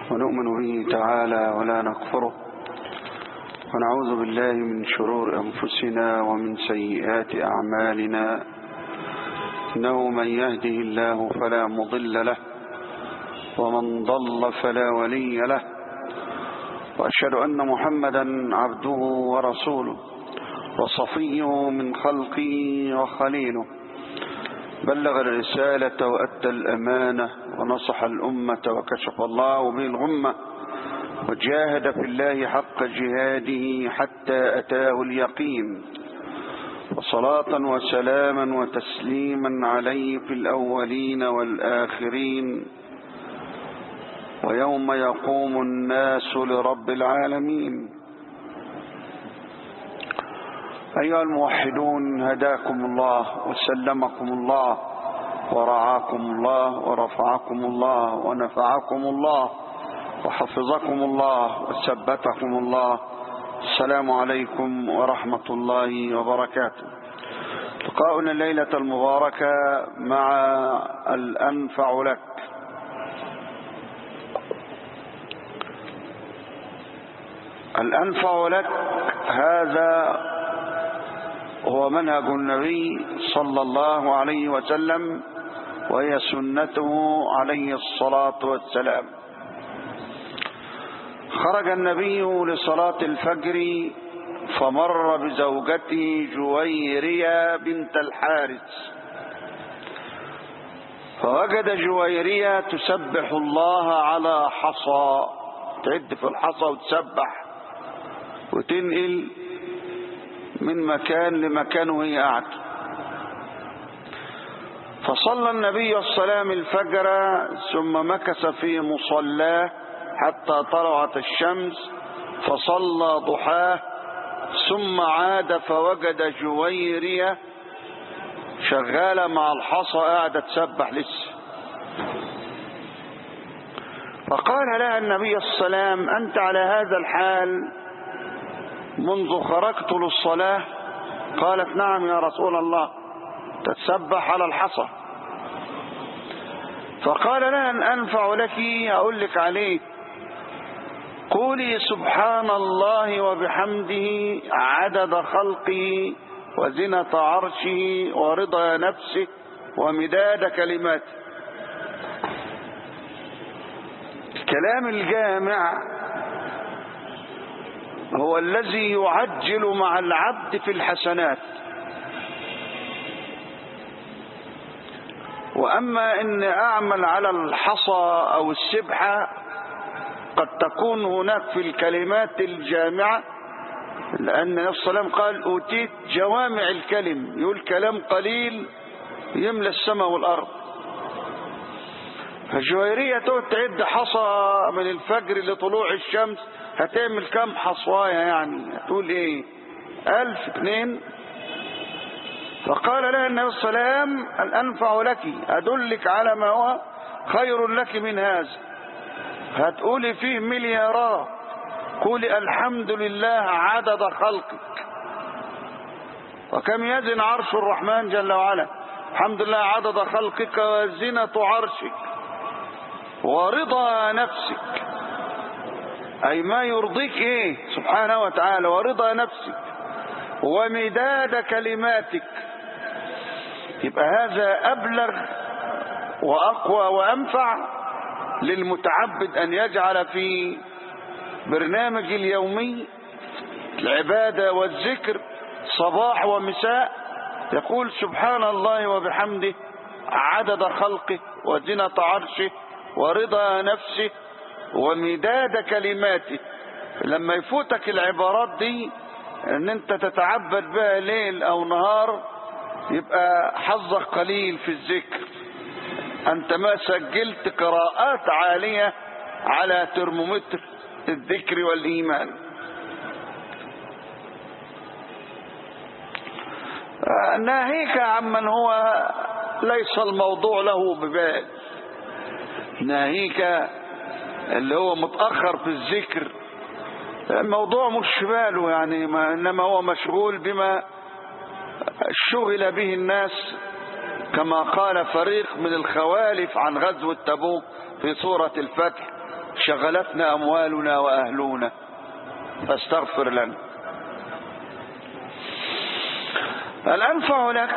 ونؤمن به تعالى ولا نكفره ونعوذ بالله من شرور أنفسنا ومن سيئات أعمالنا إنه من يهده الله فلا مضل له ومن ضل فلا ولي له وأشهد أن محمدا عبده ورسوله وصفيه من خلقه وخليله بلغ الرسالة وأدى الأمانة ونصح الأمة وكشف الله به الغمة وجاهد في الله حق جهاده حتى أتاه اليقين وصلاة وسلاما وتسليما عليه في الأولين والآخرين ويوم يقوم الناس لرب العالمين أيها الموحدون هداكم الله وسلمكم الله ورعاكم الله ورفعكم الله ونفعكم الله وحفظكم الله وثبتكم الله السلام عليكم ورحمة الله وبركاته لقاؤنا الليلة المباركة مع الأنفع لك الأنفع لك هذا هو منهج النبي صلى الله عليه وسلم وهي سنته عليه الصلاة والسلام خرج النبي لصلاة الفجر فمر بزوجته جويرية بنت الحارث فوجد جويرية تسبح الله على حصى تعد في الحصى وتسبح وتنقل من مكان لمكان وهي قاعدة فصلى النبي السلام الفجر ثم مكث في مصلاه حتى طلعت الشمس فصلى ضحاه ثم عاد فوجد جويرية شغالة مع الحصى قاعدة تسبح لسه فقال لها النبي السلام أنت على هذا الحال منذ خرجت للصلاة قالت نعم يا رسول الله تتسبح على الحصى فقال لها أن أنفع لك أقول لك عليه قولي سبحان الله وبحمده عدد خلقه وزنة عرشه ورضا نفسه ومداد كلماته الكلام الجامع هو الذي يعجل مع العبد في الحسنات وأما إن أعمل على الحصى أو السبحة قد تكون هناك في الكلمات الجامعة لأن النبي صلى الله عليه وسلم قال أوتيت جوامع الكلم يقول كلام قليل يملى السماء والأرض فالجويرية تقعد تعد حصى من الفجر لطلوع الشمس هتعمل كام حصواية يعني هتقول ايه ألف اتنين فقال لها النبي صلى الله عليه وسلم الأنفع لك أدلك على ما هو خير لك من هذا هتقولي فيه مليارات قولي الحمد لله عدد خلقك وكم يزن عرش الرحمن جل وعلا الحمد لله عدد خلقك وزنة عرشك ورضا نفسك أي ما يرضيك إيه سبحانه وتعالى ورضا نفسك ومداد كلماتك يبقى هذا أبلغ وأقوى وأنفع للمتعبد أن يجعل في برنامج اليومي العبادة والذكر صباح ومساء يقول سبحان الله وبحمده عدد خلقه وزنة عرشه ورضا نفسه ومداد كلماته لما يفوتك العبارات دي ان انت تتعبد بها ليل او نهار يبقى حظك قليل في الذكر انت ما سجلت قراءات عالية على ترمومتر الذكر والايمان ناهيك عمن هو ليس الموضوع له ببال ناهيك اللي هو متأخر في الذكر الموضوع مش باله يعني ما إنما هو مشغول بما شغل به الناس كما قال فريق من الخوالف عن غزوة تبوك في سورة الفتح شغلتنا أموالنا وأهلنا فاستغفر لنا الأنفع لك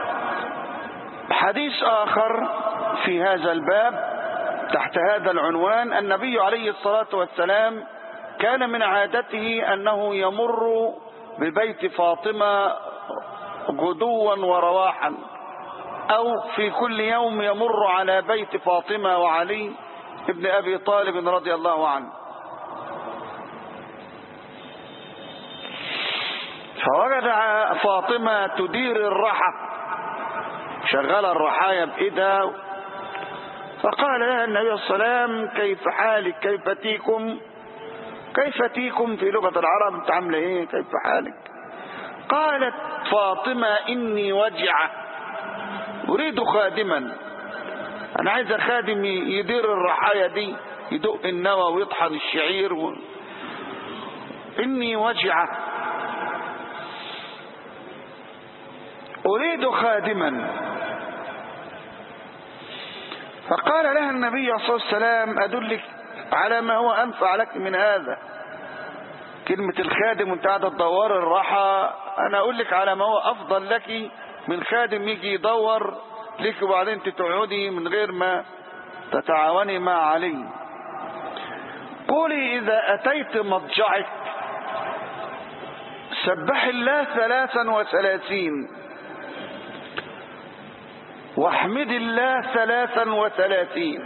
حديث آخر في هذا الباب تحت هذا العنوان النبي عليه الصلاة والسلام كان من عادته أنه يمر ببيت فاطمة غدوا ورواحا أو في كل يوم يمر على بيت فاطمة وعلي ابن أبي طالب رضي الله عنه فوجد فاطمة تدير الرحى شغل الرحايا بإيدها فقال لها النبي صلى الله عليه وسلم كيف حالك كيف تيكم كيف تيكم في لغة العرب انت عامله ايه كيف حالك قالت فاطمة إني وجعة أريد خادما أنا عايز خادم يدير الرحايا دي يدق النوى ويطحن الشعير و... إني وجعة أريد خادما فقال لها النبي صلى الله عليه وسلم أدلك على ما هو أنفع لك من هذا كلمة الخادم وانت قاعدة تدور الراحة أنا أقول لك على ما هو أفضل لك من خادم يجي يدور لك وبعدين تقعدي من غير ما تتعاوني مع علي قولي إذا أتيت مضجعك سبح الله ثلاثا وثلاثين واحمد الله ثلاثا وثلاثين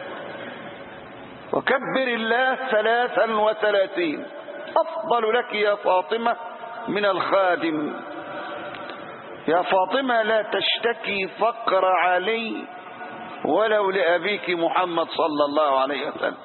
وكبر الله ثلاثا وثلاثين أفضل لك يا فاطمة من الخادم يا فاطمة لا تشتكي فقر علي ولو لأبيك محمد صلى الله عليه وسلم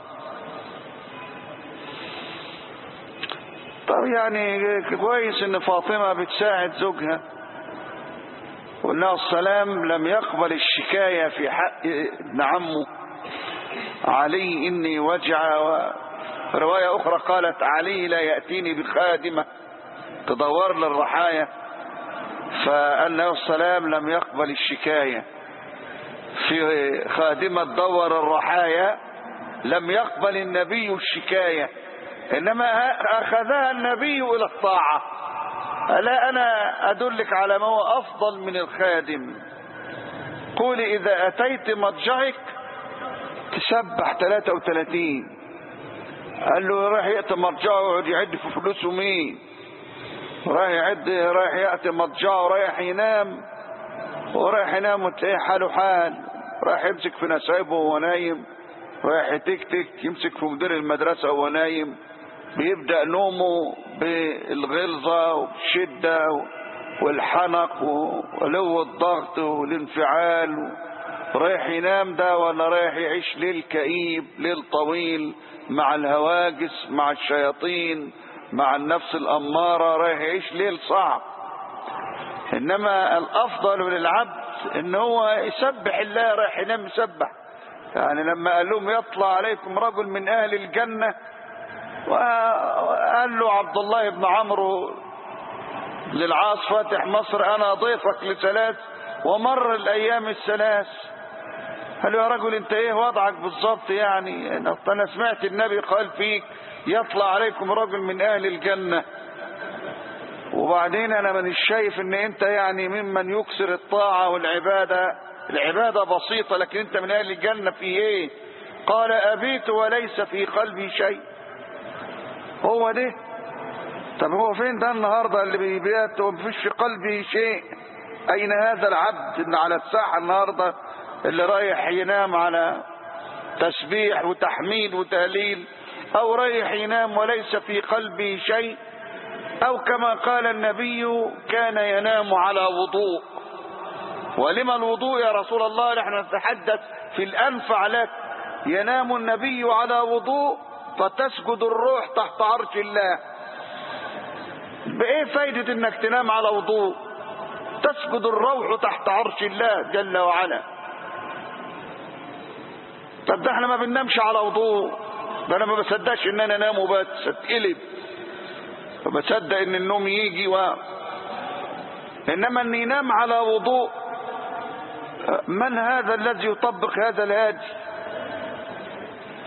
طب يعني كويس ان فاطمة بتساعد زوجها والله السلام لم يقبل الشكاية في حق ابن عمه علي إني وجع ورواية أخرى قالت علي لا يأتيني بخادمة تدور للرحايا فالله السلام لم يقبل الشكاية في خادمة دور الرحايا لم يقبل النبي الشكاية إنما أخذها النبي إلى الطاعة ألا أنا أدلك على ما هو أفضل من الخادم قولي إذا أتيت مضجعك تسبح 33 قال له راح يأتي مضجعه ويقعد يعد في فلوسه مين رايح يعد رايح يأتي مضجعه ورايح ينام ورايح ينام وتلاقيه حاله حال رايح يمسك في نسايبه وهو نايم رايح يتكتك يمسك في مدير المدرسة وهو نايم بيبدأ نومه بالغلظة والشدة والحنق ولو الضغط والانفعال رايح ينام ده ولا رايح يعيش ليل كئيب ليل طويل مع الهواجس مع الشياطين مع النفس الأمارة رايح يعيش ليل صعب إنما الأفضل للعبد إن هو يسبح الله رايح ينام يسبح يعني لما قال لهم يطلع عليكم رجل من أهل الجنة وقال له عبد الله بن عمرو للعاص فاتح مصر أنا ضيفك لثلاث ومر الأيام الثلاث قال له يا رجل انت ايه وضعك بالظبط يعني انا سمعت النبي قال فيك يطلع عليكم رجل من اهل الجنة وبعدين انا مانيش شايف ان انت يعني ممن يكسر الطاعة والعبادة العبادة بسيطة لكن انت من اهل الجنة في ايه قال ابيت وليس في قلبي شيء هو ده طب هو فين ده النهاردة اللي بيبيت ومفيش في قلبي شيء اين هذا العبد اللي على الساحة النهاردة اللي رايح ينام على تسبيح وتحميد وتهليل او رايح ينام وليس في قلبه شيء او كما قال النبي كان ينام على وضوء ولما الوضوء يا رسول الله نحن نتحدث في الانفع لك ينام النبي على وضوء فتسجد الروح تحت عرش الله بايه فايدة انك تنام على وضوء تسجد الروح تحت عرش الله جل وعلا طب ده احنا ما بننامش على وضوء ده انا ما بصدقش ان انا انام وبس اتقلب فبصدق ان النوم يجي و انما ان ينام على وضوء من هذا الذي يطبق هذا الهادي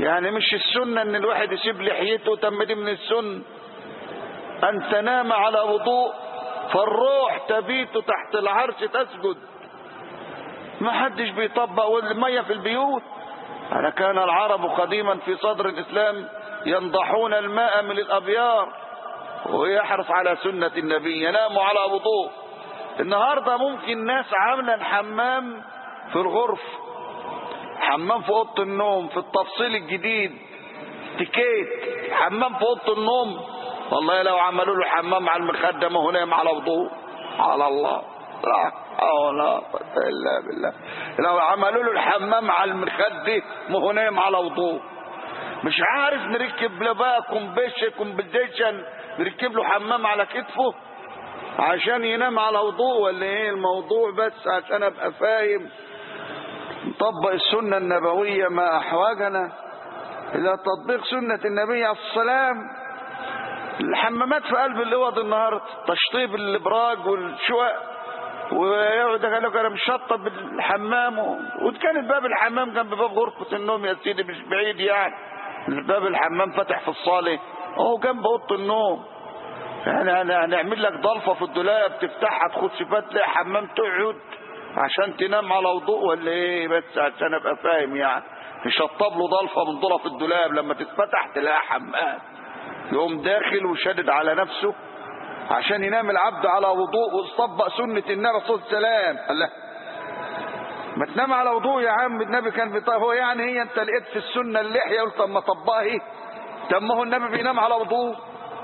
يعني مش السنة ان الواحد يسيب لحيته تم دي من السنة ان تنام على وضوء فالروح تبيت تحت العرش تسجد ما حدش بيطبق والمية في البيوت أنا كان العرب قديما في صدر الإسلام ينضحون الماء من الأبيار ويحرص على سنة النبي ينام على وضوء النهاردة ممكن ناس عاملة حمام في الغرف حمام في أوضة النوم في التفصيل الجديد تكيت حمام في أوضة النوم والله لو عملوا له حمام على المخدة ما هو نايم على وضوء على الله لا حول ولا قوة إلا بالله لو عملوا له الحمام على المخدة ما هو نايم على وضوء مش عارف نركب له بقى كومبيشن كومبيشن نركب له حمام على كتفه عشان ينام على وضوء ولا ايه الموضوع بس عشان ابقى فاهم نطبق السنة النبوية ما احواجنا الى تطبيق سنة النبي عليه السلام الحمامات في قلب الاوض النهارده تشطيب الابراج والشقق ويقعد قال لك انا مشطب الحمام وكانت باب الحمام جنب باب غرفة النوم يا سيدي مش بعيد يعني باب الحمام فتح في الصالة اهو جنب اوضه النوم يعني هنعمل لك ضلفة في الدولاب تفتحها تخش فيها تلاقي حمام تقعد عشان تنام على وضوء ولا ايه بس عشان ابقى فاهم يعني نشطب له ضلفة من ضلف الدولاب لما تتفتح تلاقي حمام يقوم داخل وشدد على نفسه عشان ينام العبد على وضوء ويطبق سنة النبي صلى الله عليه وسلم الله ما تنام على وضوء يا عم النبي كان بيطبق هو يعني هي انت لقيت في السنة اللحية قلت اما طبقها ايه طب ما هو النبي بينام على وضوء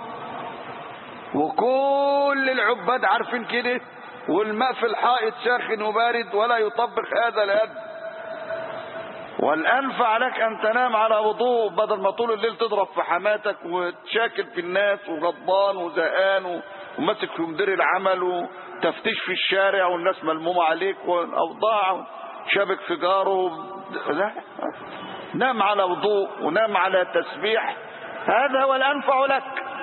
وكل العباد عارفين كده والماء في الحائط ساخن وبارد ولا يطبق هذا الهد والأنفع لك أن تنام على وضوء بدل ما طول الليل تضرب في حماتك وتشاكل في الناس وغضبان وزهقان وماسك في مدير العمل وتفتيش في الشارع والناس ملمومة عليك وأوضاع شابك في جاره لا نام على وضوء ونام على تسبيح هذا هو الأنفع لك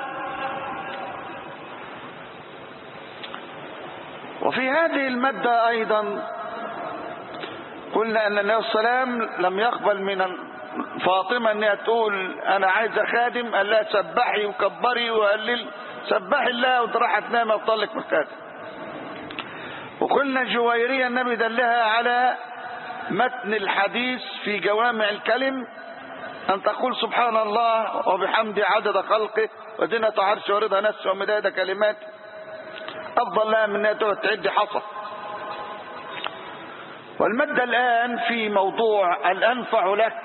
وفي هذه المادة أيضا قلنا أن النبي صلى الله عليه وسلم لم يقبل من فاطمة أنها تقول أنا عايزة خادم قال لها سبحي وكبري وقلل سبحي الله وراح تنام وطلق مكاتب وقلنا جويرية النبي دلها على متن الحديث في جوامع الكلم أن تقول سبحان الله وبحمد عدد خلقه وزنة عرش ورضا نفسه ومداد كلماته أفضل لها من أنها تقعد تعد حصى والمادة الآن في موضوع الأنفع لك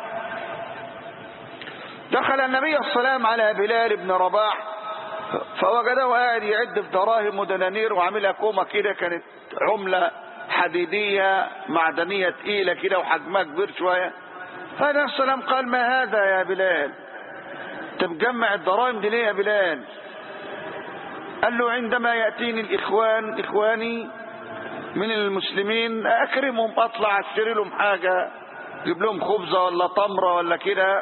دخل النبي صلى الله عليه وسلم على بلال بن رباح فوجده قاعد يعد في دراهم ودنانير وعاملها كومة كده كانت عملة حديدية معدنية تقيلة كده وحجمها كبير شوية فالنبي صلى الله عليه وسلم قال ما هذا يا بلال انت مجمع الدراهم دي ليه يا بلال قال له عندما يأتيني الإخوان إخواني من المسلمين أكرمهم أطلع أشتري لهم حاجة أجيب لهم خبزة ولا تمرة ولا كده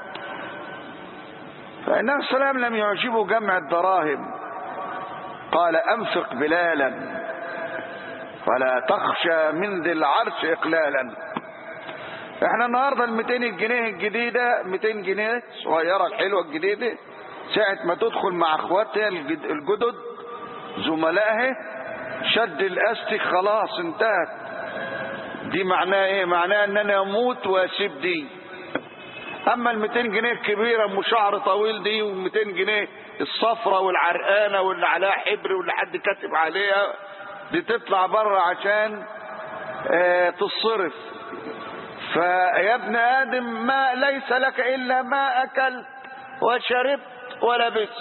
فالنبي صلى الله عليه وسلم لم يعجبه جمع الدراهم قال أنفق بلالا ولا تخشى من ذي العرش إقلالا احنا النهاردة ال 200 جنيه الجديدة 200 جنيه صغيرة الحلوة الجديدة ساعة ما تدخل مع اخواتها الجدد زملائها شد الاستك خلاص انتهت دي معناها ايه معناها ان انا اموت واسيب دي اما ال 200 جنيه الكبيره ام شعر طويل دي وال 200 جنيه الصفرة والعرقانه واللي عليها حبر واللي حد كاتب عليها دي تطلع بره عشان اه تصرف فيا ابن ادم ما ليس لك الا ما اكلت وشربت ولبست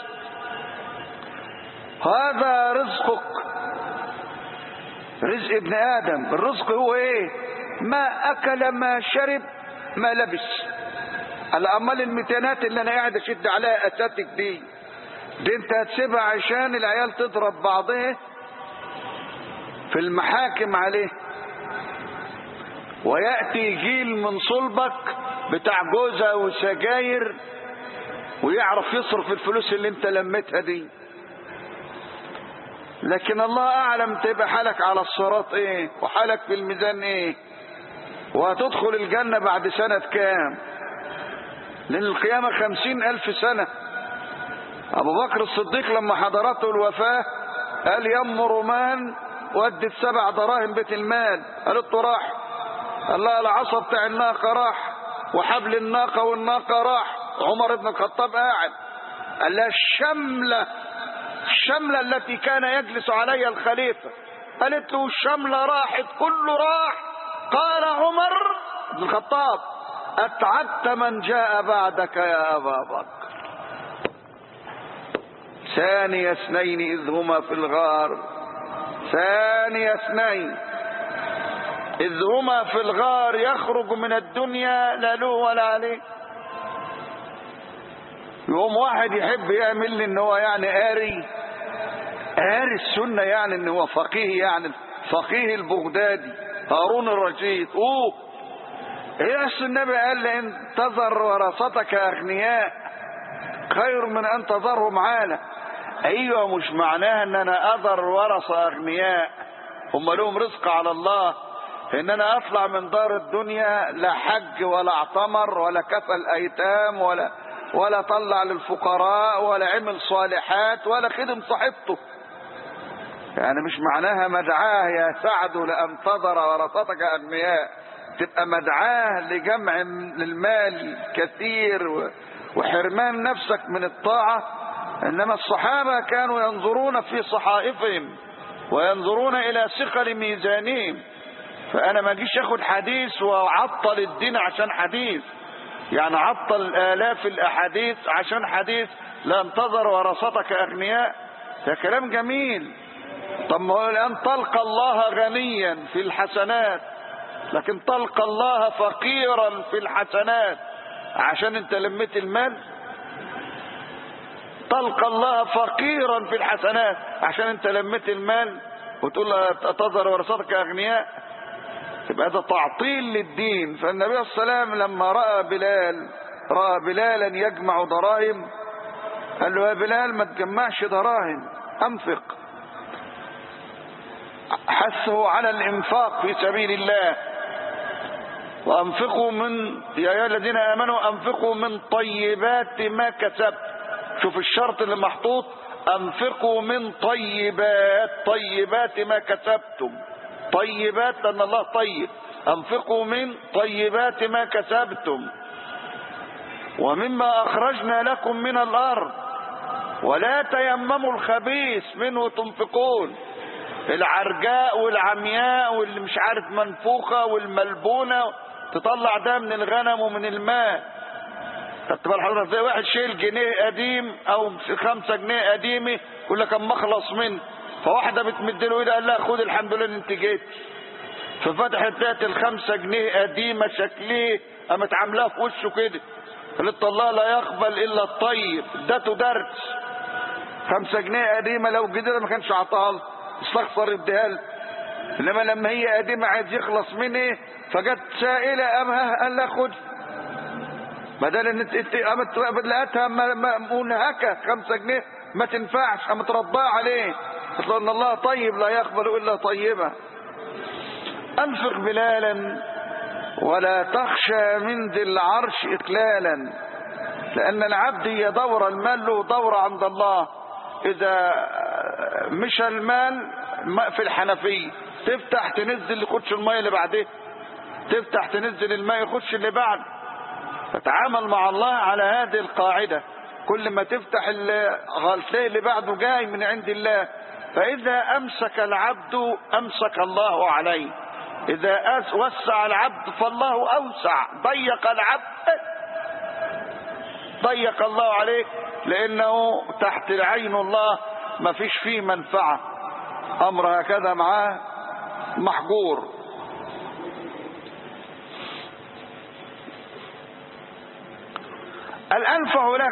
هذا رزقك رزق ابن ادم الرزق هو ايه ما اكل ما شرب ما لبس الامال المتينات اللي انا قاعد اشد عليها اساتك دي دي انت هتسيبها عشان العيال تضرب بعضها في المحاكم عليه ويأتي جيل من صلبك بتاع جوزة وسجاير ويعرف يصرف الفلوس اللي انت لميتها دي لكن الله اعلم تبقى حالك على الصراط ايه وحالك في الميزان ايه وهتدخل الجنة بعد سنة كام لأن القيامة خمسين ألف سنة أبو بكر الصديق لما حضرته الوفاة قال يم رومان ودت سبع دراهم بيت المال قالت له راح قال لها العصا بتاع الناقة راح وحبل الناقة والناقة راح عمر بن الخطاب قاعد قال لها الشملة الشملة التي كان يجلس عليها الخليفة قالت له الشملة راحت كله راح قال عمر بن الخطاب أتعبت من جاء بعدك يا أبا بكر ثاني اثنين إذ هما في الغار ثاني اثنين إذ هما في الغار يخرج من الدنيا لا له ولا عليه يقوم واحد يحب يعمل لي ان هو يعني قاري قاري السنة يعني ان هو فقيه يعني فقيه البغدادي هارون الرشيد اوه ايه اصل النبي قال لي انتظر ورثتك اغنياء خير من ان تذرهم عالة ايوه مش معناها ان انا اذر ورثة اغنياء هم لهم رزق على الله ان انا اطلع من دار الدنيا لا حج ولا اعتمر ولا كفل ايتام ولا ولا طلع للفقراء ولا عمل صالحات ولا خدم صاحبته يعني مش معناها مدعاه يا سعد لأن تذر ورثتك أغنياء تبقى مدعاه لجمع للمال كثير وحرمان نفسك من الطاعة إنما الصحابة كانوا ينظرون في صحائفهم وينظرون إلى ثقل ميزانهم فأنا ما اجيش اخد حديث وعطل الدين عشان حديث يعني عطل آلاف الأحاديث عشان حديث لا انتظر ورثتك أغنياء ده كلام جميل طب ما هو الآن تلقى الله غنيا في الحسنات لكن تلقى الله فقيرا في الحسنات عشان انت لميت المال تلقى الله فقيرا في الحسنات عشان انت لميت المال وتقول له تظهر ورثتك اغنياء يبقى ده تعطيل للدين فالنبي صلى الله عليه وسلم لما راى بلال راى بلالا يجمع دراهم قال له يا بلال ما تجمعش دراهم انفق حثه على الانفاق في سبيل الله وانفقوا من يا ايها الذين امنوا انفقوا من طيبات ما كسبت شوف الشرط اللي محطوط انفقوا من طيبات طيبات ما كسبتم طيبات لان الله طيب انفقوا من طيبات ما كسبتم ومما اخرجنا لكم من الارض ولا تيمموا الخبيث منه تنفقون العرجاء والعمياء واللي مش عارف منفوخة والملبونة تطلع ده من الغنم ومن الماء خدت بال حضرتك زي واحد شايل جنيه قديم او خمسة جنيه قديمة يقول لك اما اخلص منه فواحدة بتمد له ايدها قال لها خد الحمد لله ان انت جيت ففتحت ذات الخمسة جنيه قديمة شكليه قامت عاملاها في وشه كده قالت الله لا يقبل الا الطيب ادته درس خمسة جنيه قديمة لو جديدة ما كانش عطاها له استخسر اديها له انما لما هي قديمة عايز يخلص مني فجت سائلة امها قال لها خد بدل ان انت قامت لقيتها منهكة خمسة جنيه ما تنفعش قامت رضاها عليه قلت ان الله طيب لا يقبل الا طيبة انفق بلالا ولا تخشى من ذي العرش اقلالا لان العبد هي دورة المال له دورة عند الله اذا مشى المال في الحنفية تفتح تنزل يخش المية اللي بعديه تفتح تنزل الماء يخش اللي بعد فتعامل مع الله على هذه القاعدة كل ما تفتح الغلطيه اللي بعده جاي من عند الله فإذا أمسك العبد أمسك الله عليه إذا وسع العبد فالله أوسع ضيق العبد ضيق الله عليه لأنه تحت عين الله ما فيش فيه منفعة أمر هكذا معاه محجور الأنفع لك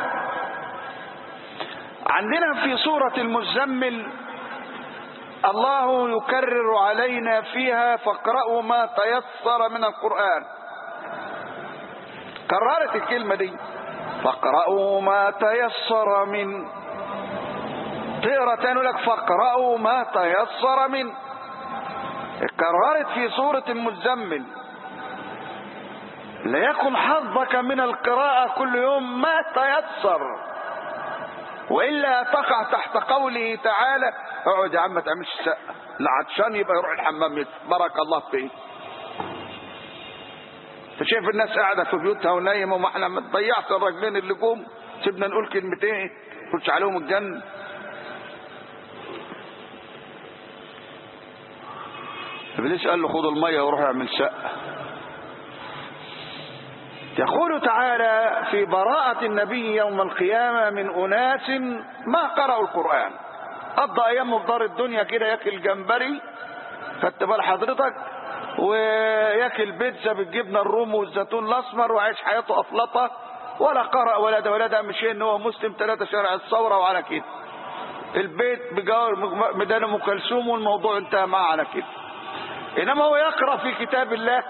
عندنا في سورة المزمل الله يكرر علينا فيها فاقرأوا ما تيسر من القرآن كررت الكلمة دي فاقرأوا ما تيسر من تقرأ تاني لك فاقرأوا ما تيسر من كررت في سورة المزمل ليكن حظك من القراءة كل يوم ما تيسر وإلا تقع تحت قوله تعالى اقعد يا عم ما تعملش سقة العطشان يبقى يروح الحمام بارك الله فيه انت شايف الناس قاعدة في بيوتها ونايمة وما احنا ما تضيعش الراجلين اللي جم سيبنا نقول كلمتين قلتش عليهم الجنة ابليس قال له خد المية وروح اعمل شقة يقول تعالى في براءة النبي يوم القيامة من أناس ما قرأوا القرآن قضى أيامه في دار الدنيا كده ياكل جمبري خدت بال حضرتك وياكل بيتزا بالجبنة الروم والزيتون الأسمر وعيش حياته أفلطة ولا قرأ ولا ده ولا ده مش إن هو مسلم ثلاثة شارع الثورة وعلى كده البيت بجار ميدان أم كلثوم والموضوع انتهى معاه على كده إنما هو يقرأ في كتاب الله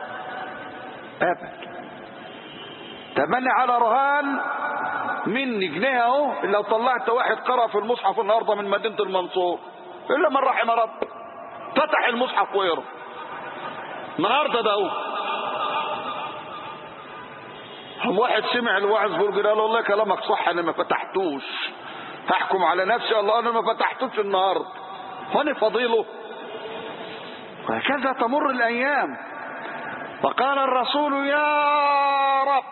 أبدا تمني على رهان مني جنيه اهو لو طلعت واحد قرأ في المصحف النهارده من مدينة المنصور إلا من رحم رب فتح المصحف ويقرأ النهارده ده اهو هم واحد سمع الواعظ بيقول قال والله كلامك صح انا ما فتحتوش هحكم على نفسي الله انا ما فتحتوش النهارده وانا فضيله وهكذا تمر الايام فقال الرسول يا رب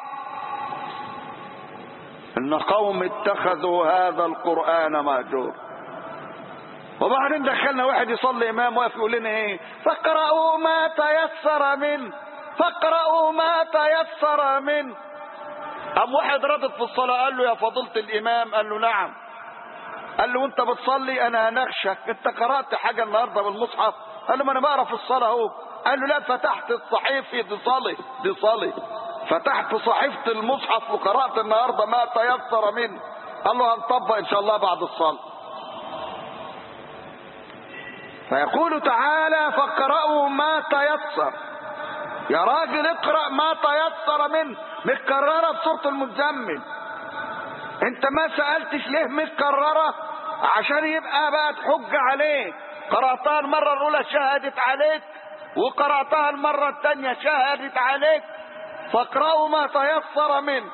ان قوم اتخذوا هذا القران مهجور وبعدين دخلنا واحد يصلي امام واقف يقول لنا ايه فاقرأوا ما تيسر منه فاقرأوا ما تيسر منه قام واحد ردد في الصلاة قال له يا فضيلة الامام قال له نعم قال له وانت بتصلي انا هنغشك انت قرأت حاجة النهاردة بالمصحف قال له ما انا بقرا في الصلاة اهو قال له لا فتحت الصحيفة دي صلي دي صلي فتحت صحيفة المصحف وقرأت النهاردة ما تيسر منه قال له هنطبق ان شاء الله بعد الصلاة فيقول تعالى فاقرأوا ما تيسر يا راجل اقرأ ما تيسر منه متكررة في سورة المزمل انت ما سألتش ليه متكررة عشان يبقى بقى حجة عليك قرأتها المرة الأولى شهدت عليك وقرأتها المرة الثانية شهدت عليك فاقرأوا ما تيسر منه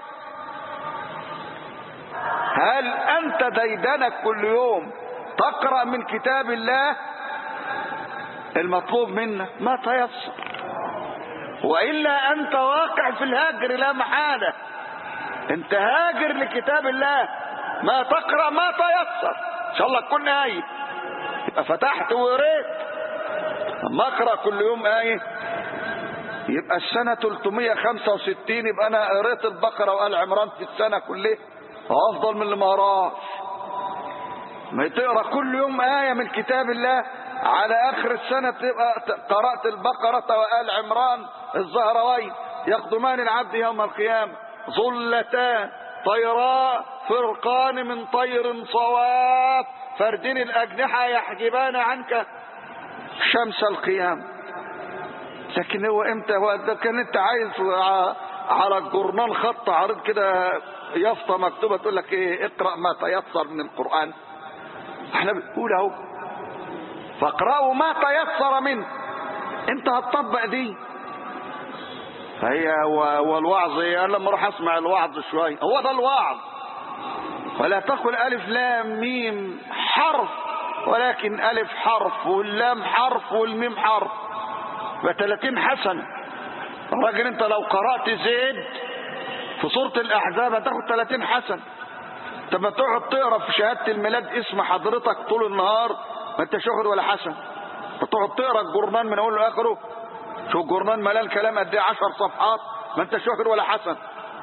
هل أنت ديدنك كل يوم تقرأ من كتاب الله المطلوب منك ما تيسر وإلا أنت واقع في الهجر لا محالة أنت هاجر لكتاب الله ما تقرأ ما تيسر إن شاء الله تكون آية يبقى فتحت وقريت اما اقرا كل يوم ايه يبقى السنه 365 يبقى انا قريت البقره وال عمران في السنه كلها افضل من اللي ما قراش ما تقرا كل يوم ايه من كتاب الله على اخر السنه تبقى قرات البقره وال عمران الزهروين يقدمان العبد يوم القيامه ظلتان طيراء فرقان من طير صواب فردين الأجنحة يحجبان عنك شمس القيام لكن هو امتى هو ده كان انت عايز على الجورنال خط عريض كده يافطه مكتوبه تقول لك ايه اقرا ما تيسر من القران احنا بنقول اهو فاقرأوا ما تيسر منه انت هتطبق دي فهي والوعظ انا لما اروح اسمع الوعظ شويه هو ده الوعظ ولا تقل ألف لام ميم حرف ولكن ألف حرف واللام حرف والميم حرف ب30 حسنة الراجل انت لو قرأت زيد في سورة الأحزاب هتاخد 30 حسنة انت ما تقعد تقرا في شهادة الميلاد اسم حضرتك طول النهار ما انت شهر ولا حسن تقعد تقرا الجورنال من اوله لاخره شوف الجورنال ملان كلام قد ايه 10 صفحات ما انت شهر ولا حسن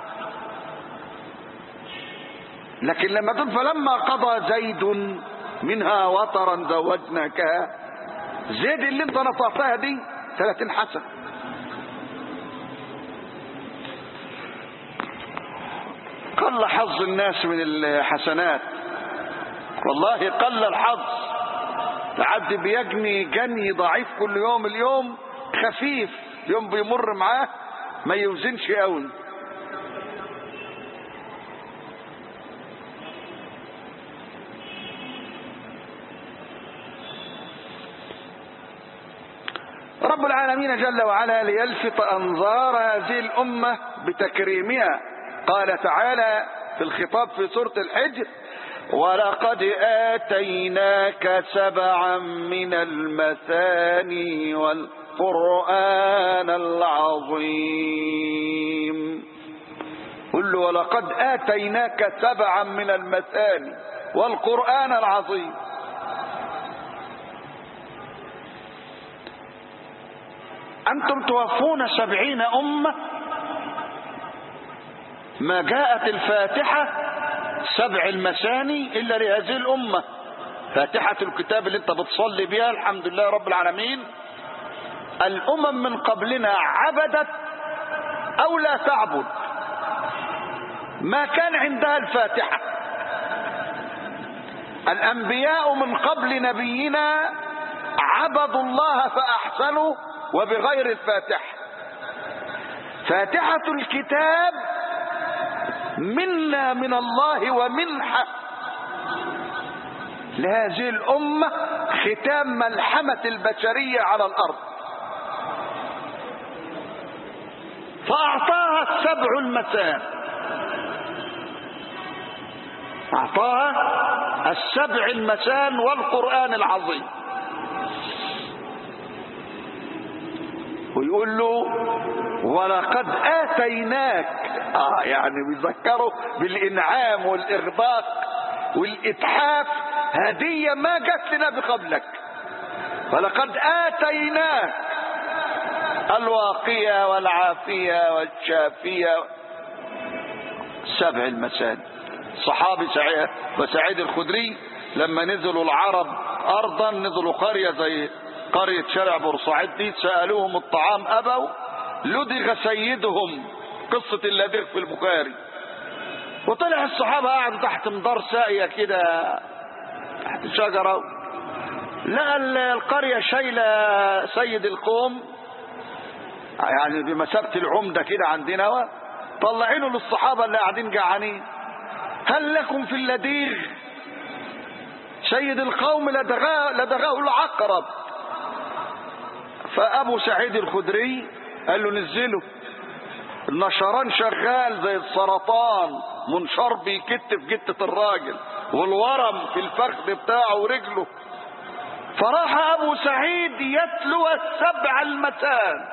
لكن لما تقول فلما قضى زيد منها وطرا زوجناكها زيد اللي انت نطقتها دي 30 حسن قل حظ الناس من الحسنات والله قل الحظ العبد بيجني جني ضعيف كل يوم اليوم خفيف يوم بيمر معاه ما يوزنش قوي رب العالمين جل وعلا ليلفت أنظار هذه الأمة بتكريمها قال تعالى في الخطاب في سورة الحجر ولقد آتيناك سبعا من المثاني والقرآن العظيم قل له ولقد آتيناك سبعا من المثاني والقرآن العظيم أنتم توفون سبعين أمة ما جاءت الفاتحة سبع المثاني إلا لهذه الأمة فاتحة الكتاب اللي انت بتصلي بها الحمد لله رب العالمين الأمم من قبلنا عبدت أو لا تعبد ما كان عندها الفاتحة الأنبياء من قبل نبينا عبدوا الله فأحسنوا وبغير الفاتحة فاتحة الكتاب منا من الله ومنحة لهذه الأمة ختام ملحمة البشرية على الأرض فأعطاها السبع المثان أعطاها السبع المثان والقرآن العظيم ويقول له ولقد آتيناك آه يعني بيذكروا بالإنعام والإغباق والإتحاف هدية ما جت لنا قبلك ولقد آتيناك الواقية والعافية والشافية سبع المثاني صحابي سعيد وسعيد الخدري لما نزلوا العرب أرضا نزلوا قرية زي قرية شارع بورسعيد دي سألوهم الطعام أبوا لدغ سيدهم قصة اللدغ في البخاري وطلع الصحابة قعدوا تحت مدار ساقية كده تحت شجرة لقى القرية شايلة سيد القوم يعني بمثابة العمدة كده عندنا طلعينه للصحابة اللي قاعدين جعانين هل لكم في اللديغ سيد القوم لدغاه, لدغاه العقرب فأبو سعيد الخدري قال له نزله النشران شغال زي السرطان منشار بيكت في جتة الراجل والورم في الفخذ بتاعه ورجله فراح ابو سعيد يتلو السبع المتان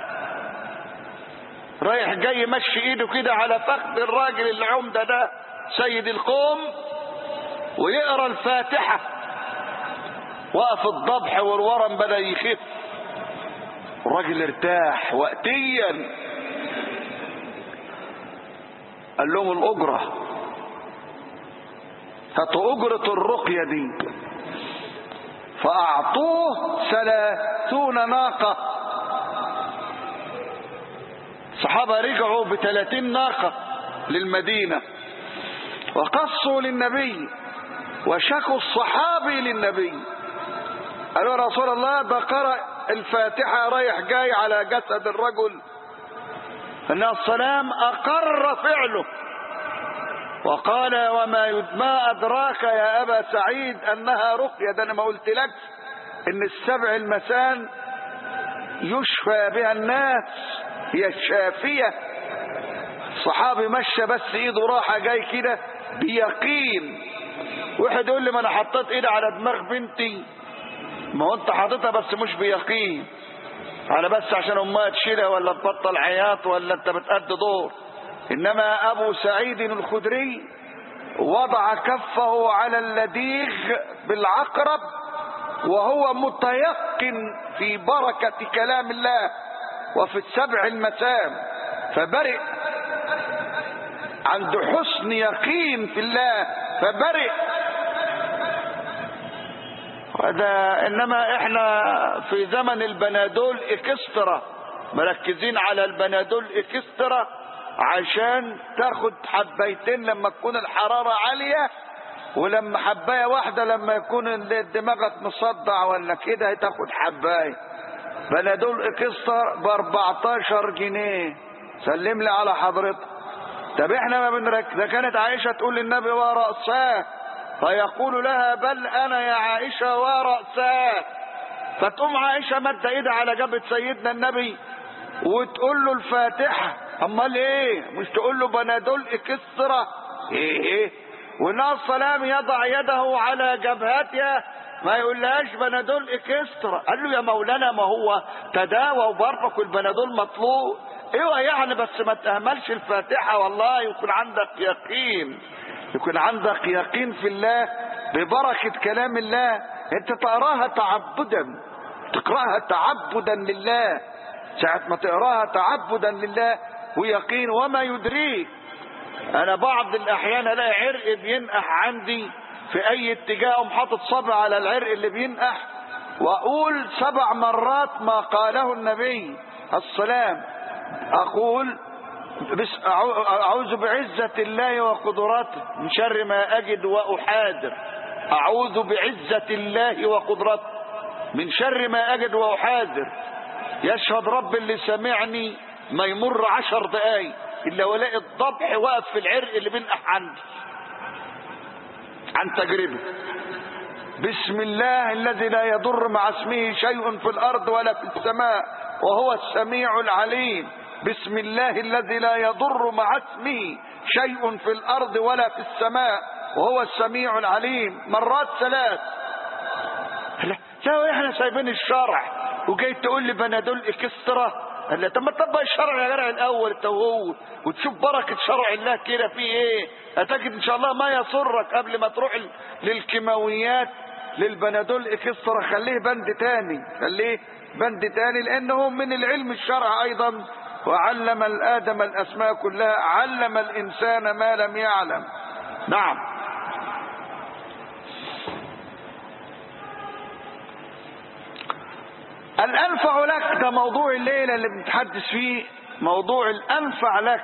رايح جاي مشي ايده كده على فخذ الراجل العمده ده سيد القوم ويقرا الفاتحه وقف الضبح والورم بدا يخف الراجل ارتاح وقتيا قال لهم الأجرة هاتوا أجرة الرقية دي فأعطوه ثلاثون ناقة الصحابة رجعوا بثلاثين ناقة للمدينة وقصوا للنبي وشكوا الصحابي للنبي قالوا يا رسول الله ده قرأ الفاتحة رايح جاي على جسد الرجل أن السلام أقر فعله وقال وما ما أدراك يا أبا سعيد أنها رقية ده أنا ما قلت لك إن السبع المسان يشفى بها الناس هي الشافية صحابي مشى بس ايده راحة جاي كده بيقين واحد يقول لي ما انا حطيت ايدي على دماغ بنتي ما هو انت حاططها بس مش بيقين على بس عشان امها تشيلها ولا تبطل عياط ولا انت بتأدي دور انما ابو سعيد الخدري وضع كفه على اللديغ بالعقرب وهو متيقن في بركة كلام الله وفي السبع المسام فبرئ عنده حسن يقين في الله فبرئ هذا انما احنا في زمن البنادول اكسترا مركزين على البنادول اكسترا عشان تاخد حبيتين لما تكون الحرارة عالية ولما حباية واحدة لما يكون دماغك مصدع ولا كده تاخد حباية بنادول اكسترا ب 14 جنيه سلم لي على حضرتك طب احنا ما بنركز ده كانت عائشة تقول للنبي ورأساه فيقول لها بل انا يا عائشة ورأساه فتقوم عائشة مد ايدها على جبهة سيدنا النبي وتقول له الفاتحة امال ايه مش تقول له بنادول اكسرة ايه ايه والنبي السلام يضع يده على جبهتها ما يقولهاش بنادول اكسترا قال له يا مولانا ما هو تداوى وبرك والبنادول مطلوب ايوه يعني بس ما تهملش الفاتحه والله يكون عندك يقين يكون عندك يقين في الله ببركه كلام الله انت تقراها تعبدا تقراها تعبدا لله ساعة ما تقراها تعبدا لله ويقين وما يدريك انا بعض الاحيان الاقي عرق بينقح عندي في اي اتجاه اقوم حاطط صبع على العرق اللي بينقح واقول سبع مرات ما قاله النبي السلام اقول بس اعوذ بعزة الله وقدرته من شر ما اجد واحاذر اعوذ بعزة الله وقدرته من شر ما اجد واحاذر يشهد رب اللي سمعني ما يمر عشر دقايق الا ولاقي الضبح واقف في العرق اللي بينقح عندي عن تجربه بسم الله الذي لا يضر مع اسمه شيء في الارض ولا في السماء وهو السميع العليم بسم الله الذي لا يضر مع اسمه شيء في الارض ولا في السماء وهو السميع العليم مرات ثلاث لا لا احنا سايبين الشرع وجاي تقول لي بنادول اكسترا قال لي طب ما تطبق الشرع يا جدع الاول انت وهو وتشوف بركه شرع الله كده في ايه هتجد ان شاء الله ما يسرك قبل ما تروح للكيماويات للبنادول اكسترا خليه بند تاني خليه بند تاني لانه من العلم الشرع ايضا وعلم الادم الاسماء كلها علم الانسان ما لم يعلم نعم الأنفع لك ده موضوع الليلة اللي بنتحدث فيه موضوع الأنفع لك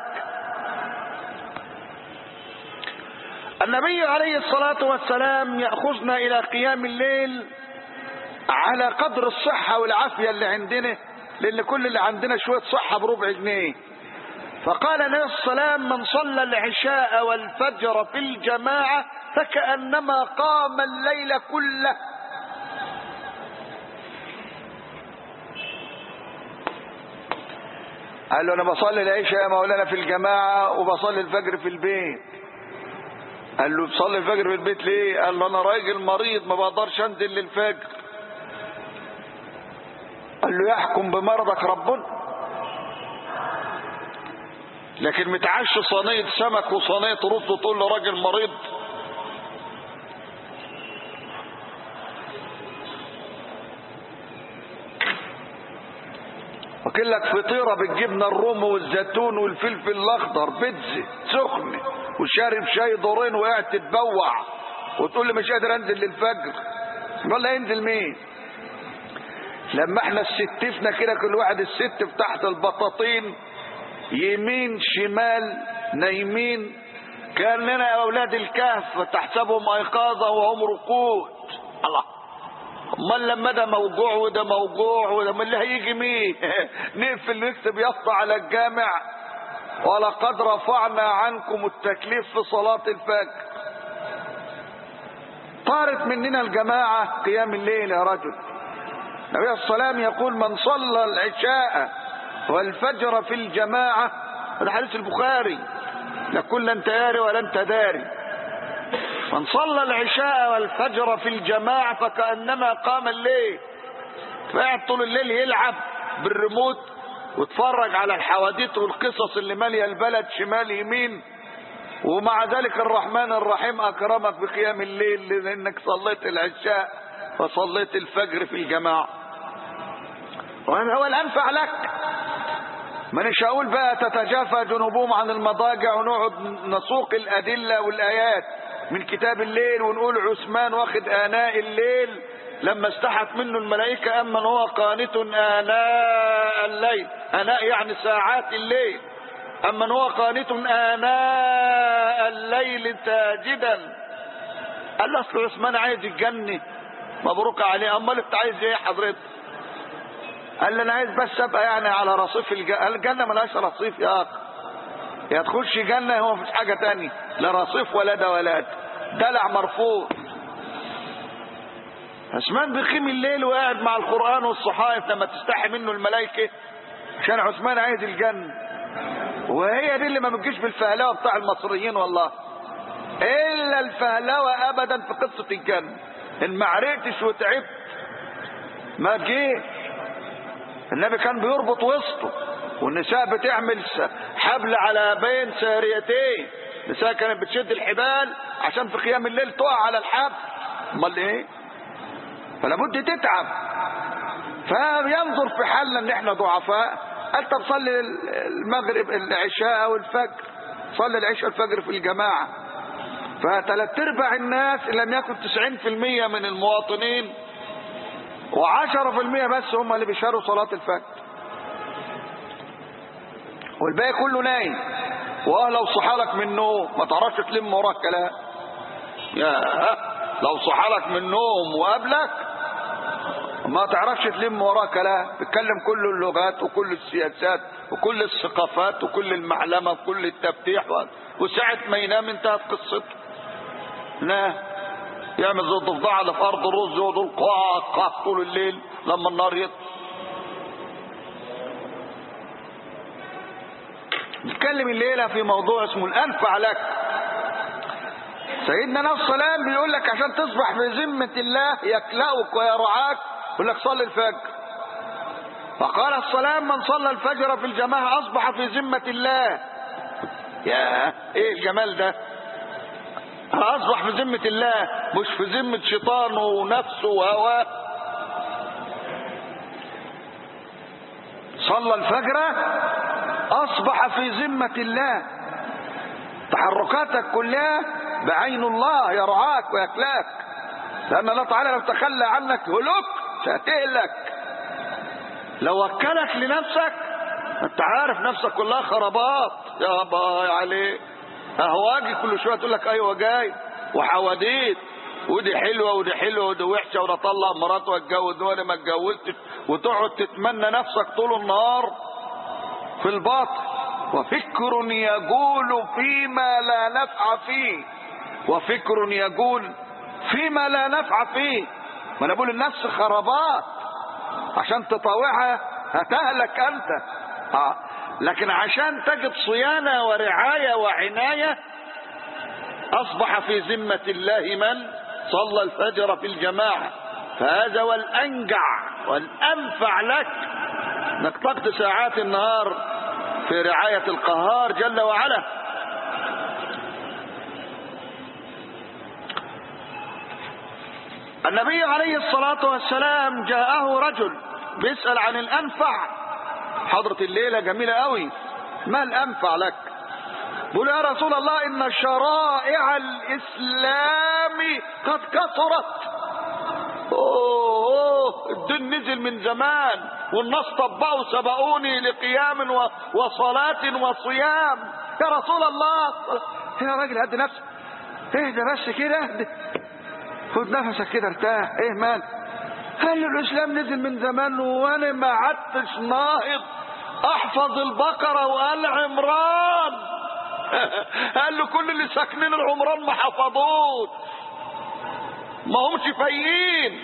النبي عليه الصلاة والسلام يأخذنا إلى قيام الليل على قدر الصحة والعافية اللي عندنا لأن كل اللي عندنا شوية صحة بربع جنيه فقال عليه السلام من صلى العشاء والفجر في الجماعة فكأنما قام الليل كله قال له انا بصلي العشاء يا مولانا في الجماعة وبصلي الفجر في البيت قال له بصلي الفجر في البيت ليه قال له انا راجل مريض ما بقدرش انزل للفجر قال له يحكم بمرضك ربنا لكن متعش صينية سمك وصينية رز وتقول له راجل مريض وكلك فطيرة بالجبنة الروم والزيتون والفلفل الأخضر بيتزا سخنة وشارب شاي دورين وقاعد تتبوع وتقول لي مش قادر انزل للفجر ولا ينزل مين لما احنا الستفنا كده كل واحد الست تحت البطاطين يمين شمال نايمين كاننا اولاد الكهف تحسبهم ايقاظا وهم رقود الله امال لما ده موجوع وده موجوع وده من اللي هيجي مين نقفل نكتب يسطى على الجامع ولقد رفعنا عنكم التكليف في صلاة الفجر طارت مننا الجماعة قيام الليل يا رجل النبي السلام يقول من صلى العشاء والفجر في الجماعة هذا حديث البخاري لا كل انت ياري ولا انت داري من صلى العشاء والفجر في الجماعة فكأنما قام الليل فقعد طول الليل يلعب بالريموت واتفرج على الحواديت والقصص اللي ماليه البلد شمال يمين ومع ذلك الرحمن الرحيم اكرمك بقيام الليل لانك صليت العشاء وصليت الفجر في الجماعه وهذا هو الانفع لك ما مش هقول بقى تتجافى جنوبهم عن المضاجع ونقعد نسوق الادله والايات من كتاب الليل ونقول عثمان واخد اناء الليل لما استحت منه الملائكة أما هو قانت آناء الليل آناء يعني ساعات الليل أما هو قانت آناء الليل ساجدا قال له أصل عثمان عايز الجنة مبروك عليه أمال أنت عايز إيه حضرتك قال لي أنا عايز بس أبقى يعني على رصيف الجنة الجنة ملهاش رصيف يا أخ يا تخش جنة هو مفيش حاجة تانية لا رصيف ولا ده ولا ده دلع مرفوض عثمان بيقيم الليل وقاعد مع القرآن والصحائف لما تستحي منه الملائكة عشان عثمان عايز الجنة وهي دي اللي ما بتجيش بالفهلوة بتاع المصريين والله إلا الفهلوة أبدا في قصة الجنة إن ما عرقتش وتعبت ما تجيش النبي كان بيربط وسطه والنساء بتعمل حبل على بين ساريتين النساء كانت بتشد الحبال عشان في قيام الليل تقع على الحبل امال ايه فلا بد تتعب فينظر في حالنا ان احنا ضعفاء انت تصلي المغرب العشاء او الفجر صلي العشاء الفجر في الجماعة فثلاث ارباع الناس ان لم يكن 90% من المواطنين وعشرة في المية بس هم اللي بيشهروا صلاة الفجر والباقي كله نايم واه لو صحالك من النوم ما تعرفش تلم وراك كلام يا لو صحالك من النوم وقابلك ما تعرفش تلم وراه كلام تتكلم كل اللغات وكل السياسات وكل الثقافات وكل المعلمة وكل التفتيح وساعة ما ينام انتهت قصته لا يعمل زي الضفدع اللي في ارض الرز يقعد قاق قاق طول الليل لما النار يطلع نتكلم الليلة في موضوع اسمه الأنفع لك سيدنا نفس السلام بيقول لك عشان تصبح في ذمة الله يكلأك ويرعاك يقول لك صلي الفجر فقال السلام من صلى الفجر في الجماعة أصبح في ذمة الله يا ايه الجمال ده أصبح في ذمة الله مش في ذمة شيطانه ونفسه وهواه صلى الفجر أصبح في ذمة الله تحركاتك كلها بعين الله يرعاك ويكلاك لأن الله تعالى لو تخلى عنك هلك سهتهلك لو وكلك لنفسك انت عارف نفسك كلها خرابات يا باي عليه اهواجي كل شويه تقول لك ايوه جاي وحواديت ودي حلوه ودي حلوه ودي وحشه وده طلع مرات واتجوز وانا ما اتجوزتش وتقعد تتمنى نفسك طول النهار في الباطل وفكر يقول فيما لا نفع فيه وفكر يقول فيما لا نفع فيه ما انا بقول النفس خرابات عشان تطاوعها هتهلك انت آه. لكن عشان تجد صيانة ورعاية وعناية اصبح في ذمة الله من صلى الفجر في الجماعة فهذا والانجع والانفع لك انك تقضي ساعات النهار في رعاية القهار جل وعلا النبي عليه الصلاة والسلام جاءه رجل بيسأل عن الأنفع حضرة الليلة جميلة قوي ما الأنفع لك بقول يا رسول الله إن شرائع الإسلام قد كثرت أوه, أوه الدين نزل من زمان والناس طبقوا سبقوني لقيام وصلاة وصيام يا رسول الله يا راجل هد نفسك اهدى بس كده خد نفسك كده ارتاح ايه مال قال له الاسلام نزل من زمان وانا ما عدتش ناهض احفظ البقرة وقال عمران قال له كل اللي ساكنين العمران ما حفظوش ما همش فايقين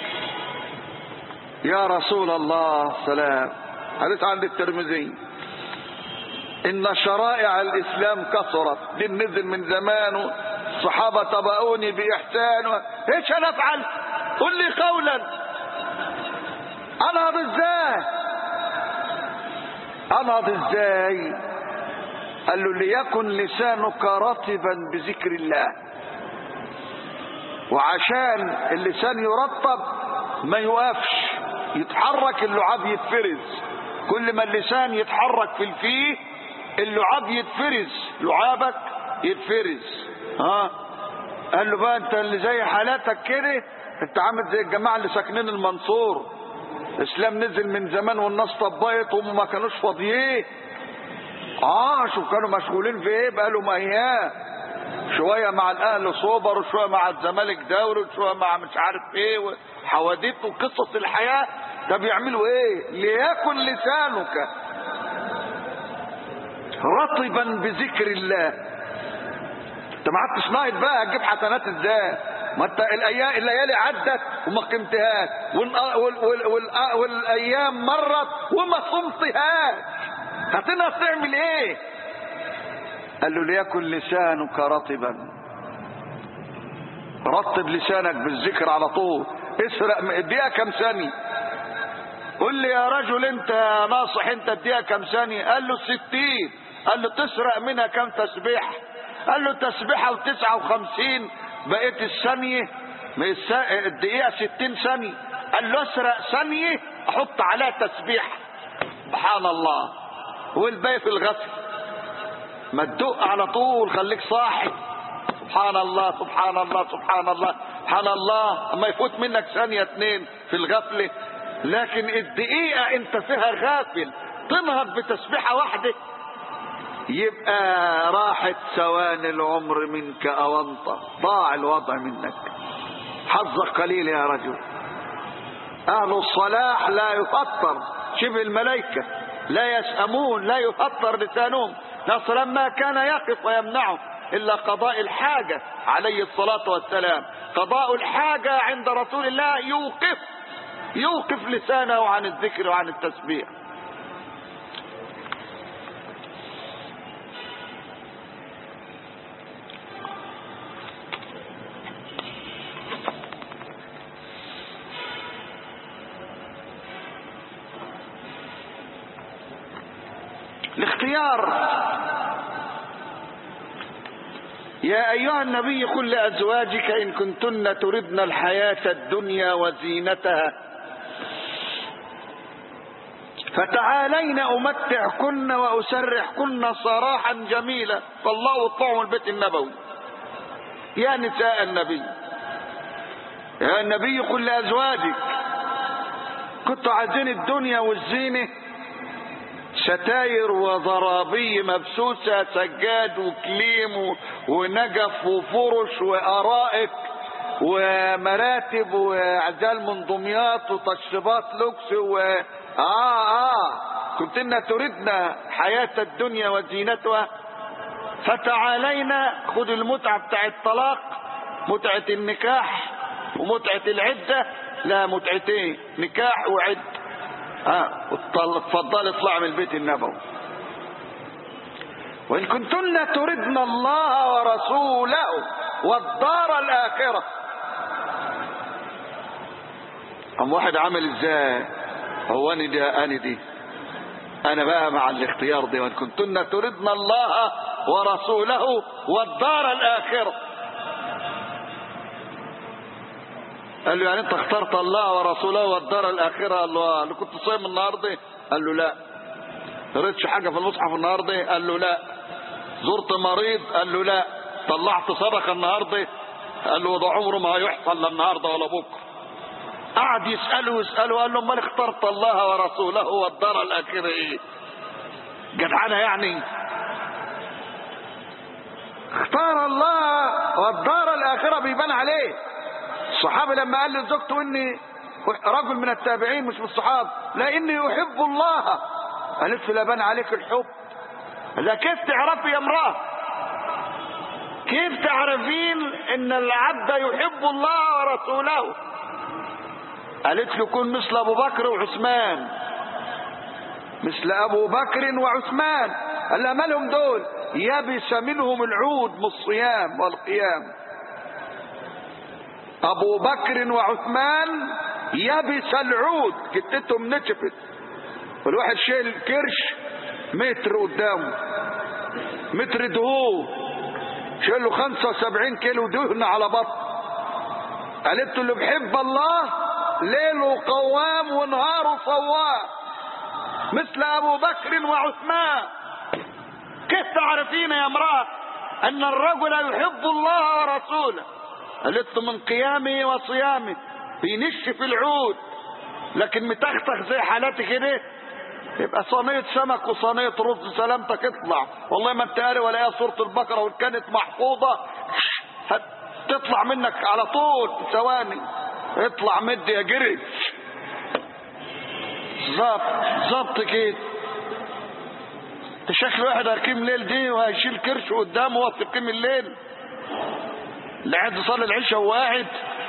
يا رسول الله سلام حديث عند الترمذي ان شرائع الاسلام كثرت دين نزل من زمان الصحابه تبعوني باحسان ايش انا افعل قل لي قولا انهض ازاي انهض ازاي قال له ليكن لسانك رطبا بذكر الله وعشان اللسان يرطب ما يوقفش يتحرك اللعاب يتفرز كل ما اللسان يتحرك في الفيه اللعاب يتفرز لعابك يتفرز ها قال له بقى انت اللي زي حالاتك كده انت عامل زي الجماعه اللي ساكنين المنصور الاسلام نزل من زمان والناس طبقت وهم ما كانوش فاضيين اه شوف كانوا مشغولين في ايه بقالهم ايام شويه مع الاهلي سوبر وشويه مع الزمالك دوري وشويه مع مش عارف ايه وحواديت وقصص الحياه ده بيعملوا ايه ليكن لسانك رطبا بذكر الله انت ما عدتش ناقد بقى هتجيب حسنات ازاي ما انت الايام الليالي عدت وما قمتهاش وال... وال... وال... وال... والايام مرت وما صمتهاش هتنقص تعمل ايه قال له ليكن لسانك رطبا رطب لسانك بالذكر على طول اسرق اديها كم ثانيه قل لي يا رجل انت يا ناصح انت اديها كم ثانيه قال له ستين قال له تسرق منها كم تسبيح قال له تسبيحه وتسعة وخمسين بقيت الثانيه الدقيقه ستين ثانيه قال له اسرق ثانيه احط عليها تسبيح سبحان الله والباقي في الغسل ما تدق على طول خليك صاحي سبحان الله سبحان الله سبحان الله سبحان الله اما يفوت منك ثانية اتنين في الغفلة لكن الدقيقة انت فيها غافل تنهض بتسبيحة واحدة يبقى راحت ثواني العمر منك أونطة ضاع الوضع منك حظك قليل يا رجل أهل الصلاح لا يفطر شبه الملائكة لا يسأمون لا يفطر لسانهم نصر ما كان يقف ويمنعه إلا قضاء الحاجة عليه الصلاة والسلام قضاء الحاجة عند رسول الله يوقف يوقف لسانه عن الذكر وعن التسبيح الاختيار يا أيها النبي قل لأزواجك إن كنتن تردن الحياة الدنيا وزينتها فتعالين أمتعكن وأسرحكن صراحا جميلا فالله طعم البيت النبوي يا نساء النبي يا النبي قل لأزواجك كنتوا عايزين الدنيا والزينه ستاير وضرابي مبسوسة سجاد وكليم ونجف وفرش وأرائك ومراتب وعزال من دمياط وتشريبات لوكس و آه آه كنتن تردنا حياة الدنيا وزينتها فتعالينا خد المتعة بتاع الطلاق متعة النكاح ومتعة العدة لا متعتين نكاح وعدة اه اتفضل اطلع من البيت النبوي وإن كنتن تردن الله ورسوله والدار الآخرة أم واحد عامل ازاي هو أنا دي أنا دي أنا بقى مع الاختيار دي وإن كنتن تردن الله ورسوله والدار الآخرة قال له يعني انت اخترت الله ورسوله والدار الاخره قال له قال له كنت صايم النهارده قال له لا قريتش حاجه في المصحف النهارده قال له لا زرت مريض قال له لا طلعت صدقه النهارده قال له ده عمره ما هيحصل لا النهارده ولا بكره قعد يساله ويساله قال له امال اخترت الله ورسوله والدار الاخره ايه جدعانه يعني اختار الله والدار الاخره بيبان عليه الصحابي لما قال لزوجته اني رجل من التابعين مش من الصحابه لا اني احب الله قالت له لبان عليك الحب اذا كيف تعرفي يا امراه كيف تعرفين ان العبد يحب الله ورسوله قالت له كن مثل ابو بكر وعثمان مثل ابو بكر وعثمان قال لها مالهم دول يبس منهم العود من الصيام والقيام ابو بكر وعثمان يبس العود كتتهم نشفت والواحد شايل كرش متر قدامه متر دهون شايل له 75 كيلو دهن على بطن قالت له اللي بيحب الله ليله قوام ونهاره صوام مثل ابو بكر وعثمان كيف تعرفين يا امراه ان الرجل يحب الله ورسوله قالت له من قيامه وصيامه بينش في العود لكن متختخ زي حالاتي كده يبقى صينية سمك وصينية رز سلامتك اطلع والله ما انت قاري ولا ايه سورة البقرة وان كانت محفوظة هتطلع منك على طول في ثواني اطلع مد يا جري ظبط ظبط كده شكل واحد هيقيم الليل دي وهيشيل كرش قدامه وقت تقيم الليل اللي قاعد يصلي العشاء وقاعد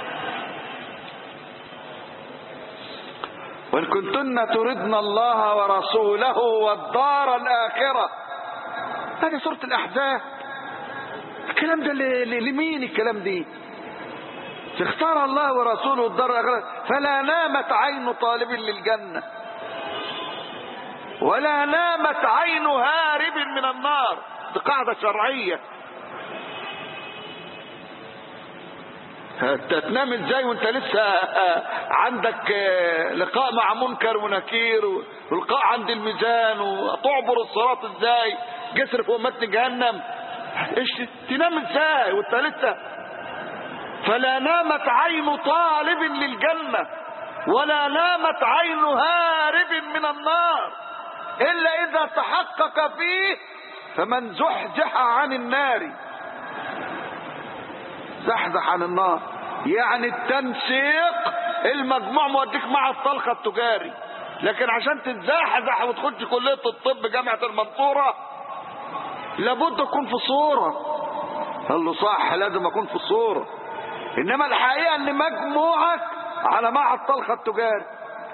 وإن كنتن تردن الله ورسوله والدار الآخرة هذه سورة الأحزاب الكلام ده لمين الكلام دي اختار الله ورسوله الدار الآخرة فلا نامت عين طالب للجنة ولا نامت عين هارب من النار دي قاعدة شرعية تنام ازاي وانت لسه عندك لقاء مع منكر ونكير ولقاء عند الميزان وتعبر الصراط ازاي جسر فوق متن جهنم ايش تنام ازاي وانت لسه فلا نامت عين طالب للجنة ولا نامت عين هارب من النار إلا إذا تحقق فيه فمن زحزح عن النار زحزح عن النار يعني التنسيق المجموع موديك مع الطلقة التجاري لكن عشان تتزحزح وتخش كلية الطب جامعة المنصورة لابد تكون في صورة قال له صح لازم اكون في الصورة انما الحقيقة ان مجموعك على معهد الطلقة التجاري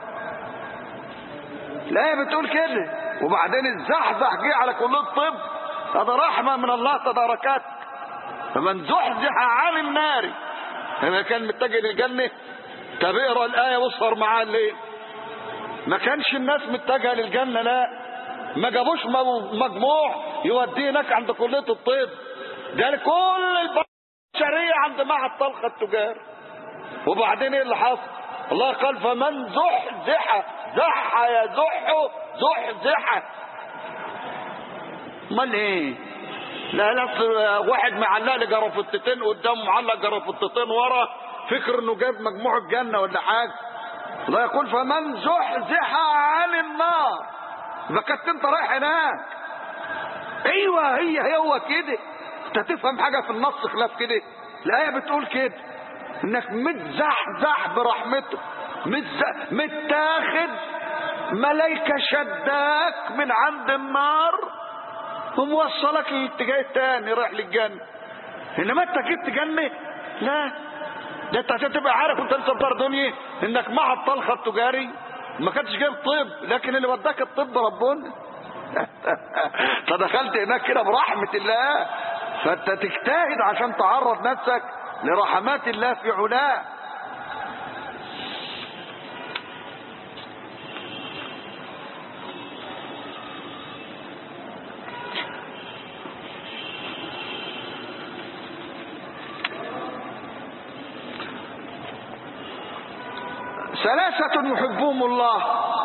لا هي بتقول كده وبعدين الزحزح جه على كلية الطب هذا رحمة من الله تداركات فمن زحزح عن النار اذا كان متجه للجنة طب اقرا الآية واسهر معاه الليل ما كانش الناس متجهة للجنة لا ما جابوش مجموع يوديه هناك عند كلية الطب ده كل البشرية عند معهد طلقة التجار وبعدين ايه اللي حصل الله قال فمن زحزح زح يزح زحزح امال ايه لا لا واحد معلق لي جرافطتين قدام معلق جرافطتين ورا فكر انه جاب مجموع الجنه ولا حاجه الله يقول فمن زحزح عن النار يبقى كنت انت رايح هناك ايوه هي هو كده انت تفهم حاجه في النص خلاف كده الايه بتقول كده انك متزحزح برحمته متاخد ملايكه شداك من عند النار وموصلك للاتجاه الثاني رايح للجنه انما انت جبت جنه لا ده انت عشان تبقى عارف وانت لسه في دار دنيا انك مع الطلخه التجاري ما كانش جايب طب لكن اللي وداك الطب ربنا فدخلت هناك كده برحمة الله فانت تجتهد عشان تعرض نفسك لرحمات الله في علاه ثلاثة يحبهم الله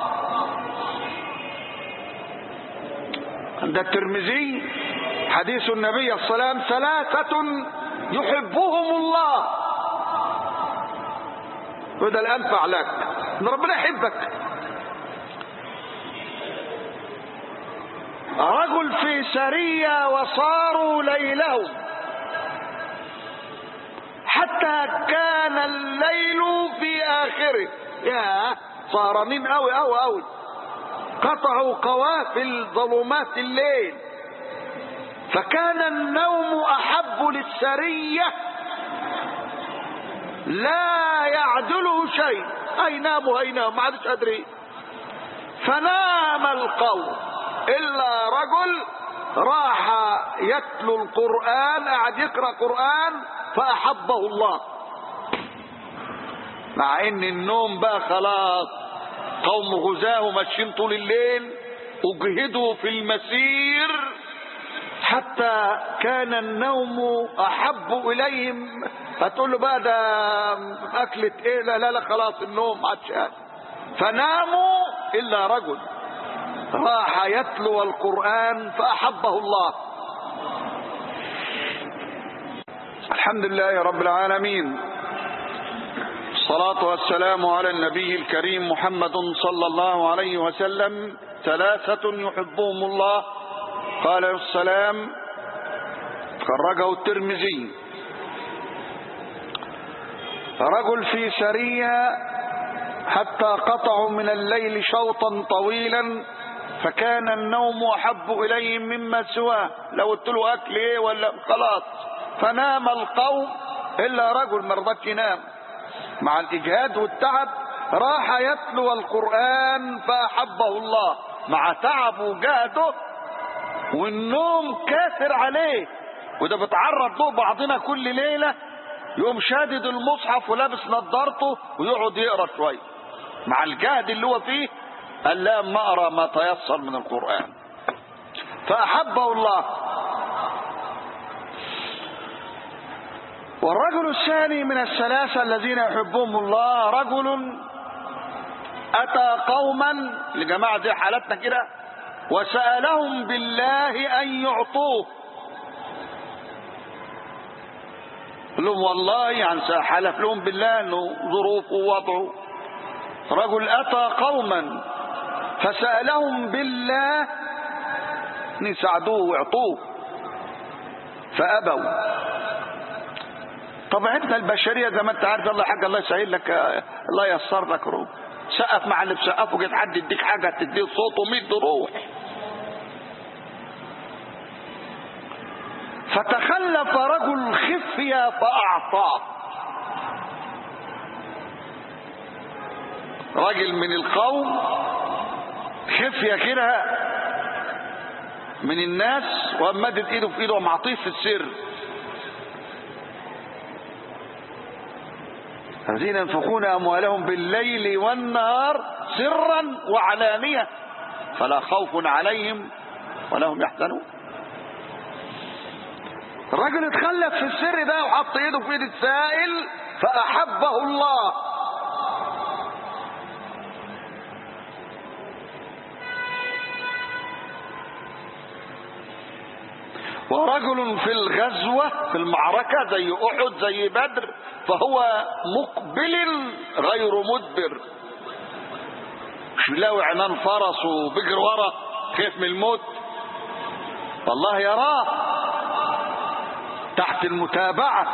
عند الترمذي حديث النبي السلام ثلاثة يحبهم الله وده الأنفع لك ان ربنا يحبك رجل في سرية وصاروا ليلهم حتى كان الليل في آخره يا صارمين قوي قوي قوي قطعوا قوافل ظلمات الليل فكان النوم احب للسريه لا يعدله شيء اي ناموا اي ناموا ما عادش قادرين فنام القوم الا رجل راح يتلو القران قعد يقرا قران فاحبه الله مع ان النوم بقى خلاص قوم غزاه ماشيين طول الليل اجهدوا في المسير حتى كان النوم احب اليهم هتقول له بقى ده اكلة ايه لا لا لا خلاص النوم ما عادش فناموا الا رجل راح يتلو القران فاحبه الله الحمد لله رب العالمين الصلاة والسلام على النبي الكريم محمد صلى الله عليه وسلم ثلاثة يحبهم الله قال السلام خرجه الترمذي رجل في سرية حتى قطعوا من الليل شوطا طويلا فكان النوم أحب إليهم مما سواه لو قلت له أكل إيه ولا خلاص فنام القوم إلا رجل مرضك ينام مع الإجهاد والتعب راح يتلو القرآن فأحبه الله مع تعبه وجهده والنوم كاثر عليه وده بتعرض له بعضنا كل ليلة يقوم شادد المصحف ولابس نظارته ويقعد يقرا شويه مع الجهد اللي هو فيه قال لا ما اقرا ما تيسر من القران فاحبه الله والرجل الثاني من الثلاثه الذين يحبهم الله رجل اتى قوما لجماعه زي حالتنا كده وسالهم بالله ان يعطوه قال لهم والله يعني حلف لهم بالله انه ظروفه ووضعه رجل اتى قوما فسالهم بالله ان يساعدوه ويعطوه فابوا طبيعتنا البشريه زي ما انت عارف الله حاجه الله يسهل لك الله ييسر لك روح سقف مع اللي بسقفه جت حد يديك حاجه تديه صوته 100 روح فتخلف رجل خفية فأعطاه راجل من القوم خفية كده من الناس ومدد ايده في ايده ومعطيه في السر الذين ينفقون اموالهم بالليل والنهار سرا وعلانية فلا خوف عليهم ولا هم يحزنون الرجل اتخلف في السر ده وحط ايده في ايد السائل فاحبه الله ورجل في الغزوة في المعركة زي أحد زي بدر فهو مقبل غير مدبر مش بيلاقي عنان فرس وبيجر ورا خايف من الموت والله يراه تحت المتابعة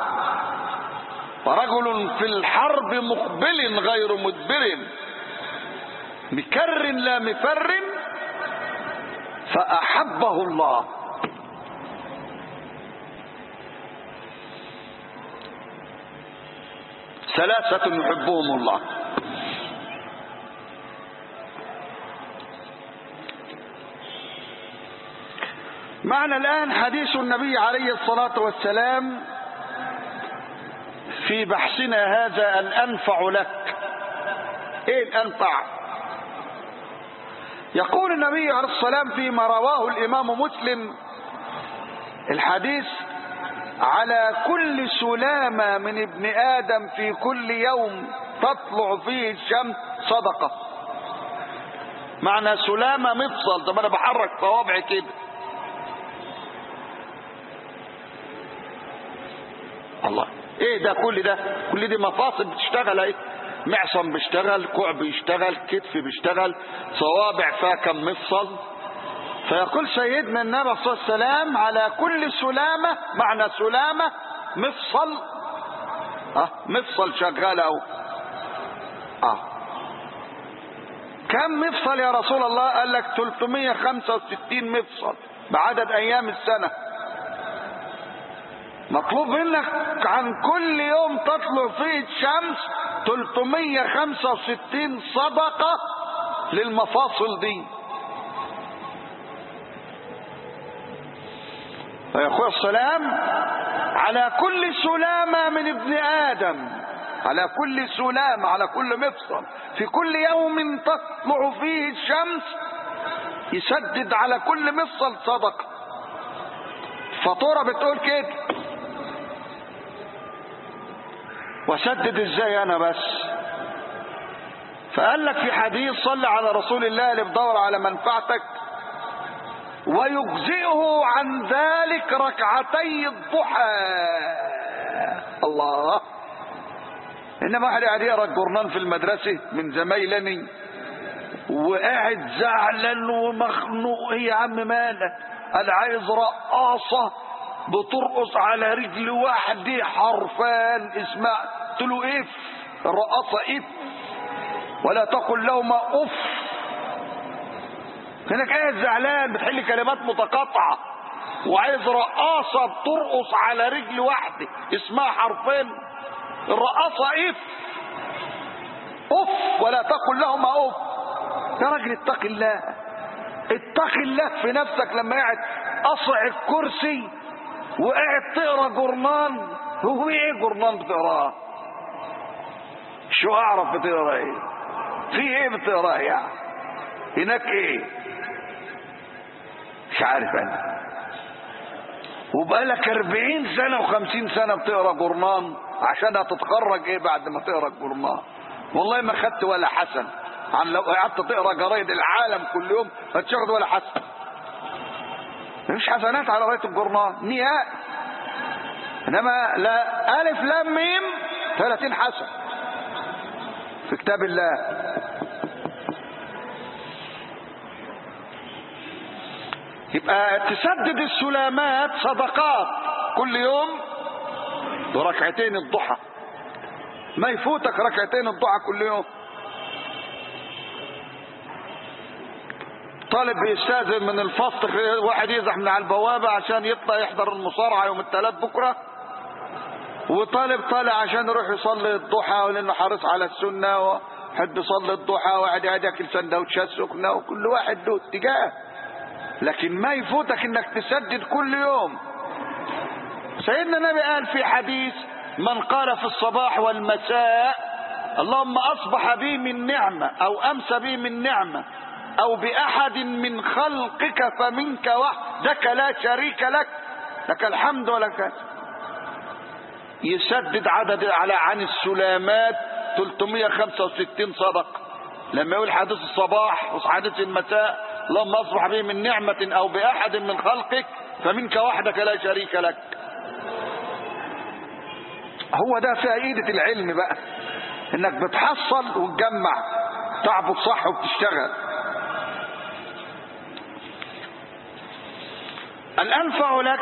ورجل في الحرب مقبل غير مدبر مكر لا مفر فأحبه الله ثلاثة يحبهم الله معنا الآن حديث النبي عليه الصلاة والسلام في بحثنا هذا الأنفع لك إيه الأنفع يقول النبي عليه الصلاة والسلام فيما رواه الإمام مسلم الحديث على كل سلامة من ابن آدم في كل يوم تطلع فيه الشمس صدقة معنى سلامة مفصل طب أنا بحرك صوابعي كده الله ايه ده كل ده كل دي مفاصل بتشتغل اهي معصم بيشتغل كوع بيشتغل كتف بيشتغل صوابع فيها كم مفصل فيقول سيدنا النبي صلى الله عليه وسلم على كل سلامة معنى سلامة مفصل اه مفصل شغال اهو اه كم مفصل يا رسول الله قال لك 365 مفصل بعدد ايام السنه مطلوب منك عن كل يوم تطلع فيه الشمس 365 صدقة للمفاصل دي ويقول السلام على كل سلامة من ابن آدم على كل سلامة على كل مفصل في كل يوم تطلع فيه الشمس يسدد على كل مفصل صدقة فطورة بتقول كده وسدد ازاي انا بس فقال لك في حديث صلى على رسول الله اللي بدور على منفعتك ويجزئه عن ذلك ركعتي الضحى الله انما واحد قاعد يقرا الجورنال في المدرسه من زمايلني وقاعد زعلان ومخنوق ايه يا عم مالك انا عايز رقاصه بترقص على رجل واحدة حرفان اسمع قلت له اف الرقاصة اف ولا تقل لهما اف هناك قاعد زعلان بتحل كلمات متقاطعة وعايز رقاصة ترقص على رجل واحدة اسمها حرفين الرقاصة اف اف ولا تقل لهما اف يا راجل اتق الله اتق الله في نفسك لما قاعد قصع الكرسي وقاعد تقرا جورنان هو ايه جورنان بتقراه شو اعرف بتقرا ايه في ايه بتقراه يعني هناك ايه مش عارف انا وبقالك 40 سنه و50 سنه بتقرا جورنان عشان هتتخرج ايه بعد ما تقرا الجورنان والله ما خدت ولا حسن عن لو قعدت تقرا جرايد العالم كل يوم ما تاخد ولا حسن مفيش حسنات على قرايه الجورنال نهائي انما لا الف لام ميم 30 حسن في كتاب الله يبقى تسدد السلامات صدقات كل يوم وركعتين الضحى ما يفوتك ركعتين الضحى كل يوم طالب بيستاذن من الفصل واحد يزح من على البوابة عشان يطلع يحضر المصارعة يوم الثلاث بكرة وطالب طالع عشان يروح يصلي الضحى لانه حريص على السنة وحد يصلي الضحى وقاعد قاعد ياكل سندوتشات سخنة وكل واحد له اتجاه لكن ما يفوتك انك تسدد كل يوم سيدنا النبي قال في حديث من قال في الصباح والمساء اللهم اصبح بي من نعمة او امسى بي من نعمة او باحد من خلقك فمنك وحدك لا شريك لك لك الحمد ولك يسدد عدد على عن السلامات 365 صدقه لما يقول حديث الصباح وحديث المساء اللهم اصبح به من نعمة او باحد من خلقك فمنك وحدك لا شريك لك هو ده فائدة العلم بقى انك بتحصل وتجمع تعبد صح وبتشتغل الانفع لك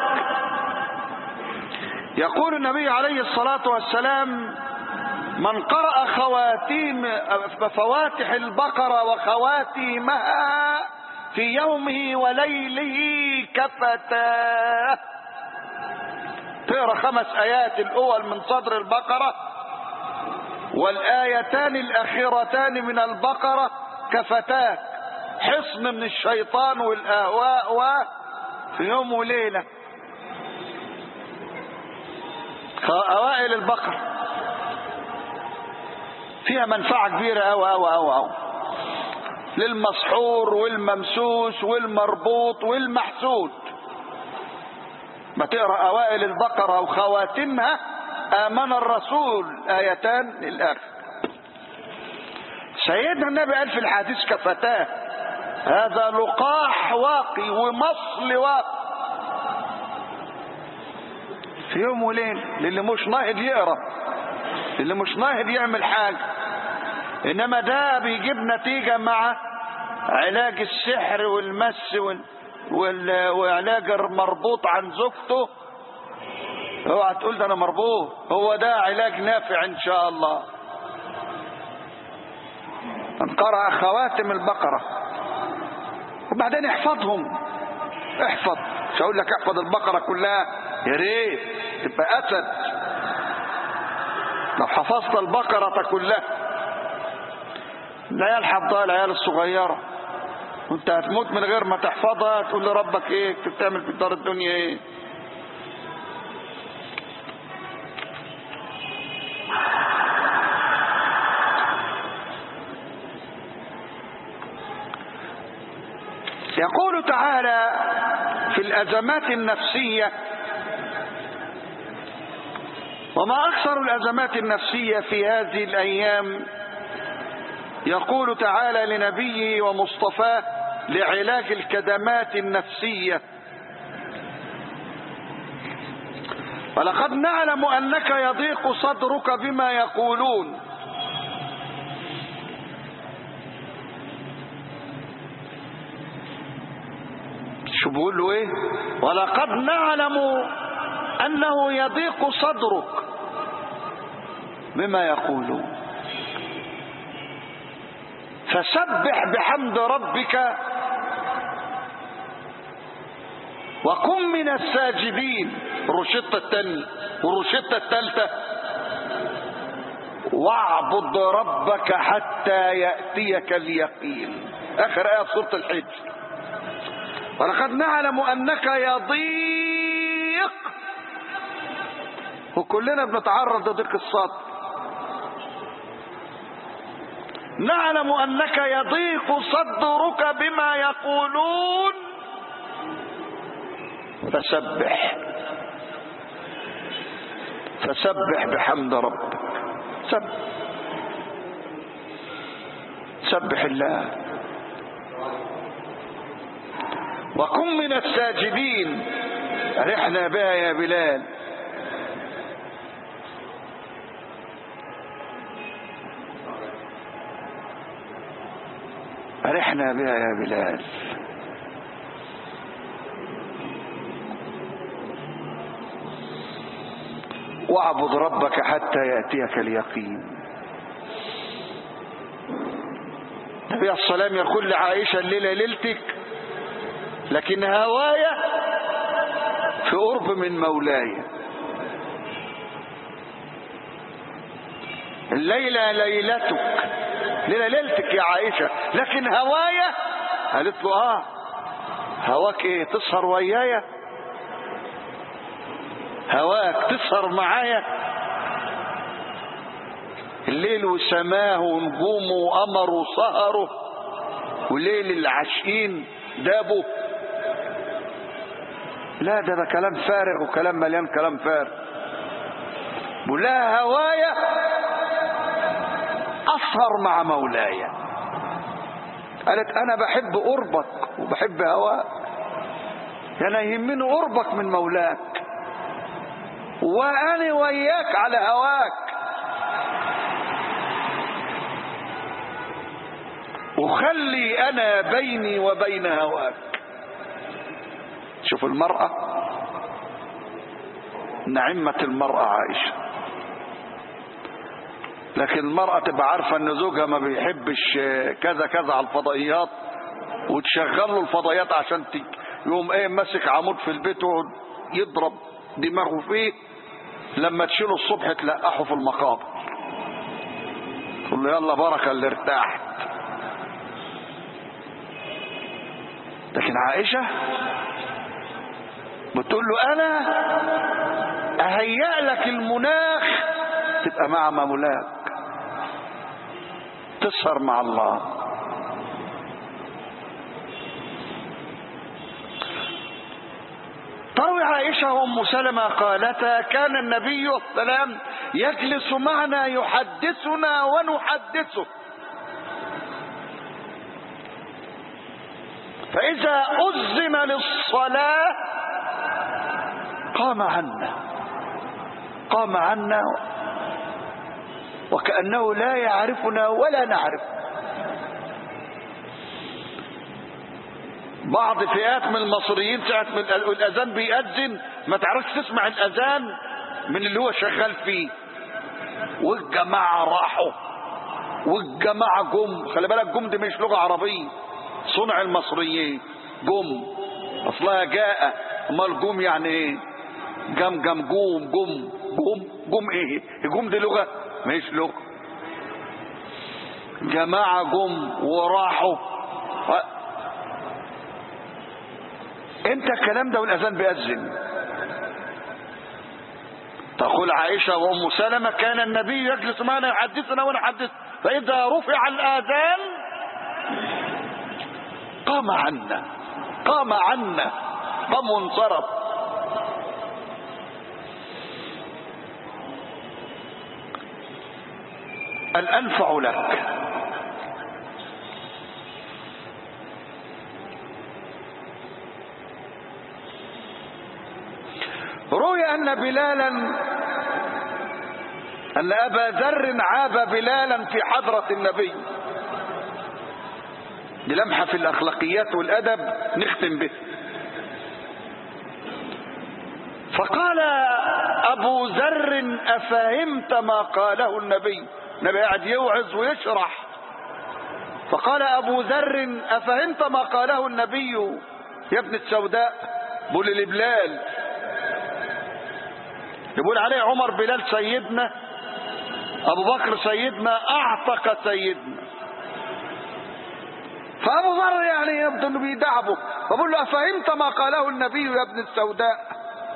يقول النبي عليه الصلاة والسلام من قرأ خواتيم فواتح البقرة وخواتيمها في يومه وليله كفتاه تقرا خمس ايات الاول من صدر البقره والايتان الاخيرتان من البقره كفتاك حصن من الشيطان والاهواء و في يوم وليله اوائل البقره فيها منفعه كبيره أوي أوي أوي أوي للمسحور والممسوس والمربوط والمحسود ما تقرا اوائل البقره وخواتمها امن الرسول ايتان للاخر سيدنا النبي قال في الحديث كفتاه هذا لقاح واقي ومصل واقي في يوم وليل للي مش ناهد يقرا اللي مش ناهد يعمل حاجه انما ده بيجيب نتيجه مع علاج السحر والمس وال... وال... وعلاج المربوط عن زوجته اوعى تقول ده انا مربوط هو ده علاج نافع ان شاء الله من قرأ خواتم البقرة وبعدين احفظهم احفظ مش هقول لك احفظ البقرة كلها يا ريت تبقى اسد لو حفظت البقرة كلها العيال حفظها العيال الصغيرة وانت هتموت من غير ما تحفظها تقول لربك ايه كنت بتعمل في دار الدنيا ايه يقول تعالى في الأزمات النفسية وما أكثر الأزمات النفسية في هذه الأيام يقول تعالى لنبيه ومصطفاه لعلاج الكدمات النفسية ولقد نعلم أنك يضيق صدرك بما يقولون شو بقول له ايه ولقد نعلم انه يضيق صدرك بما يقولون فسبح بحمد ربك وكن من الساجدين الروشتة الثانية والروشتة الثالثة واعبد ربك حتى يأتيك اليقين آخر آية في سورة الحج ولقد نعلم أنك يضيق وكلنا بنتعرض لضيق الصدر نعلم أنك يضيق صدرك بما يقولون فسبح فسبح بحمد ربك سبح سبح الله وكن من الساجدين أرحنا بها يا بلال أرحنا بها يا بلال واعبد ربك حتى يأتيك اليقين النبي السلام يقول لعائشة الليلة ليلتك لكن هوايا في قرب من مولاي الليلة ليلتك ليلة ليلتك يا عائشة لكن هوايا قالت له اه هواك ايه تسهر ويايا هواك تسهر معايا الليل وسماه ونجومه وقمره وسهره وليل العاشقين دابه لا ده ده كلام فارغ وكلام مليان كلام فارغ ولا هوايا أسهر مع مولاي قالت أنا بحب قربك وبحب هواك أنا يهمني قربك من مولاك وأنا وياك على هواك وخلي أنا بيني وبين هواك شوف المرأة نعمة المرأة عائشة لكن المرأة تبقى عارفة ان زوجها ما بيحبش كذا كذا على الفضائيات وتشغل له الفضائيات عشان تك يقوم ايه ماسك عمود في البيت ويقعد يضرب دماغه فيه لما تشيله الصبح تلقحه في المقابر تقول له يلا بركة اللي ارتاحت لكن عائشة بتقول له انا اهيأ لك المناخ تبقى مع مولاك تسهر مع الله تروي عائشة وأم سلمة قالتا كان النبي السلام يجلس معنا يحدثنا ونحدثه فإذا أذن للصلاة قام عنا قام عنا وكأنه لا يعرفنا ولا نعرف بعض فئات من المصريين ساعة من الأذان بيأذن ما تعرفش تسمع الأذان من اللي هو شغال فيه والجماعة راحوا والجماعة جم خلي بالك جم دي مش لغة عربية صنع المصريين جم أصلها جاء امال جم يعني ايه جم جم جوم جم جم جم ايه جم دي لغة مش لغة جماعة جم وراحوا و... امتى الكلام ده والاذان بيأذن تقول عائشة وام سلمة كان النبي يجلس معنا يحدثنا ونحدث فاذا رفع الاذان قام عنا قام عنا قام وانصرف الأنفع لك روي أن بلالا أن أبا ذر عاب بلالا في حضرة النبي بلمحة في الأخلاقيات والأدب نختم به فقال أبو ذر أفهمت ما قاله النبي النبي قاعد يوعظ ويشرح فقال أبو ذر أفهمت ما قاله النبي يا ابن السوداء بيقول لبلال يقول عليه عمر بلال سيدنا ابو بكر سيدنا اعتق سيدنا فابو ذر يعني يبدو انه بيدعبه فبقول له افهمت ما قاله النبي يا ابن السوداء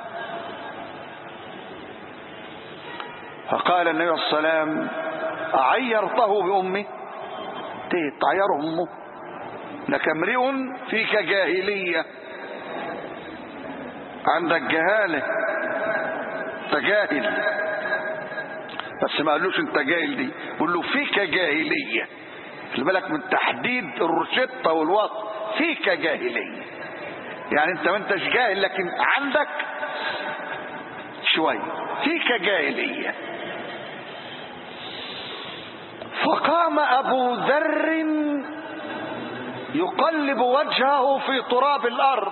فقال النبي صلى الله عليه وسلم اعيرته بامه تعيره امه لك امرئ فيك جاهليه عندك جهاله تجاهل بس ما قالوش انت جاهل دي قول له فيك جاهليه خلي بالك من تحديد الروشته والوصف فيك جاهليه يعني انت ما انتش جاهل لكن عندك شويه فيك جاهليه فقام ابو ذر يقلب وجهه في تراب الارض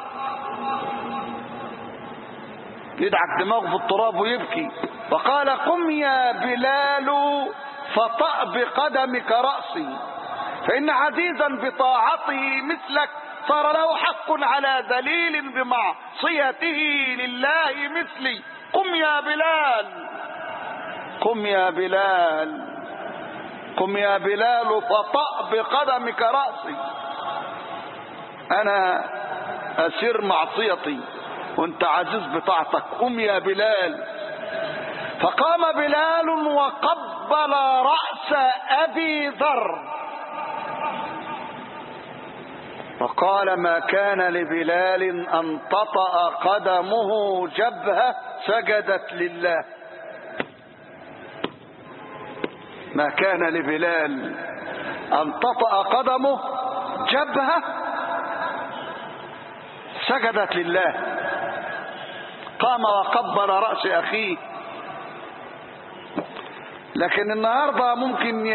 يدعك دماغه في التراب ويبكي فقال قم يا بلال فطأ بقدمك رأسي فإن عزيزا بطاعته مثلك صار له حق على ذليل بمعصيته لله مثلي قم يا بلال قم يا بلال قم يا بلال فطأ بقدمك رأسي أنا أسير معصيتي وانت عزيز بطاعتك قم يا بلال فقام بلال وقبل رأس أبي ذر وقال ما كان لبلال أن تطأ قدمه جبهة سجدت لله ما كان لبلال أن تطأ قدمه جبهة سجدت لله قام وقبل رأس أخيه لكن النهاردة ممكن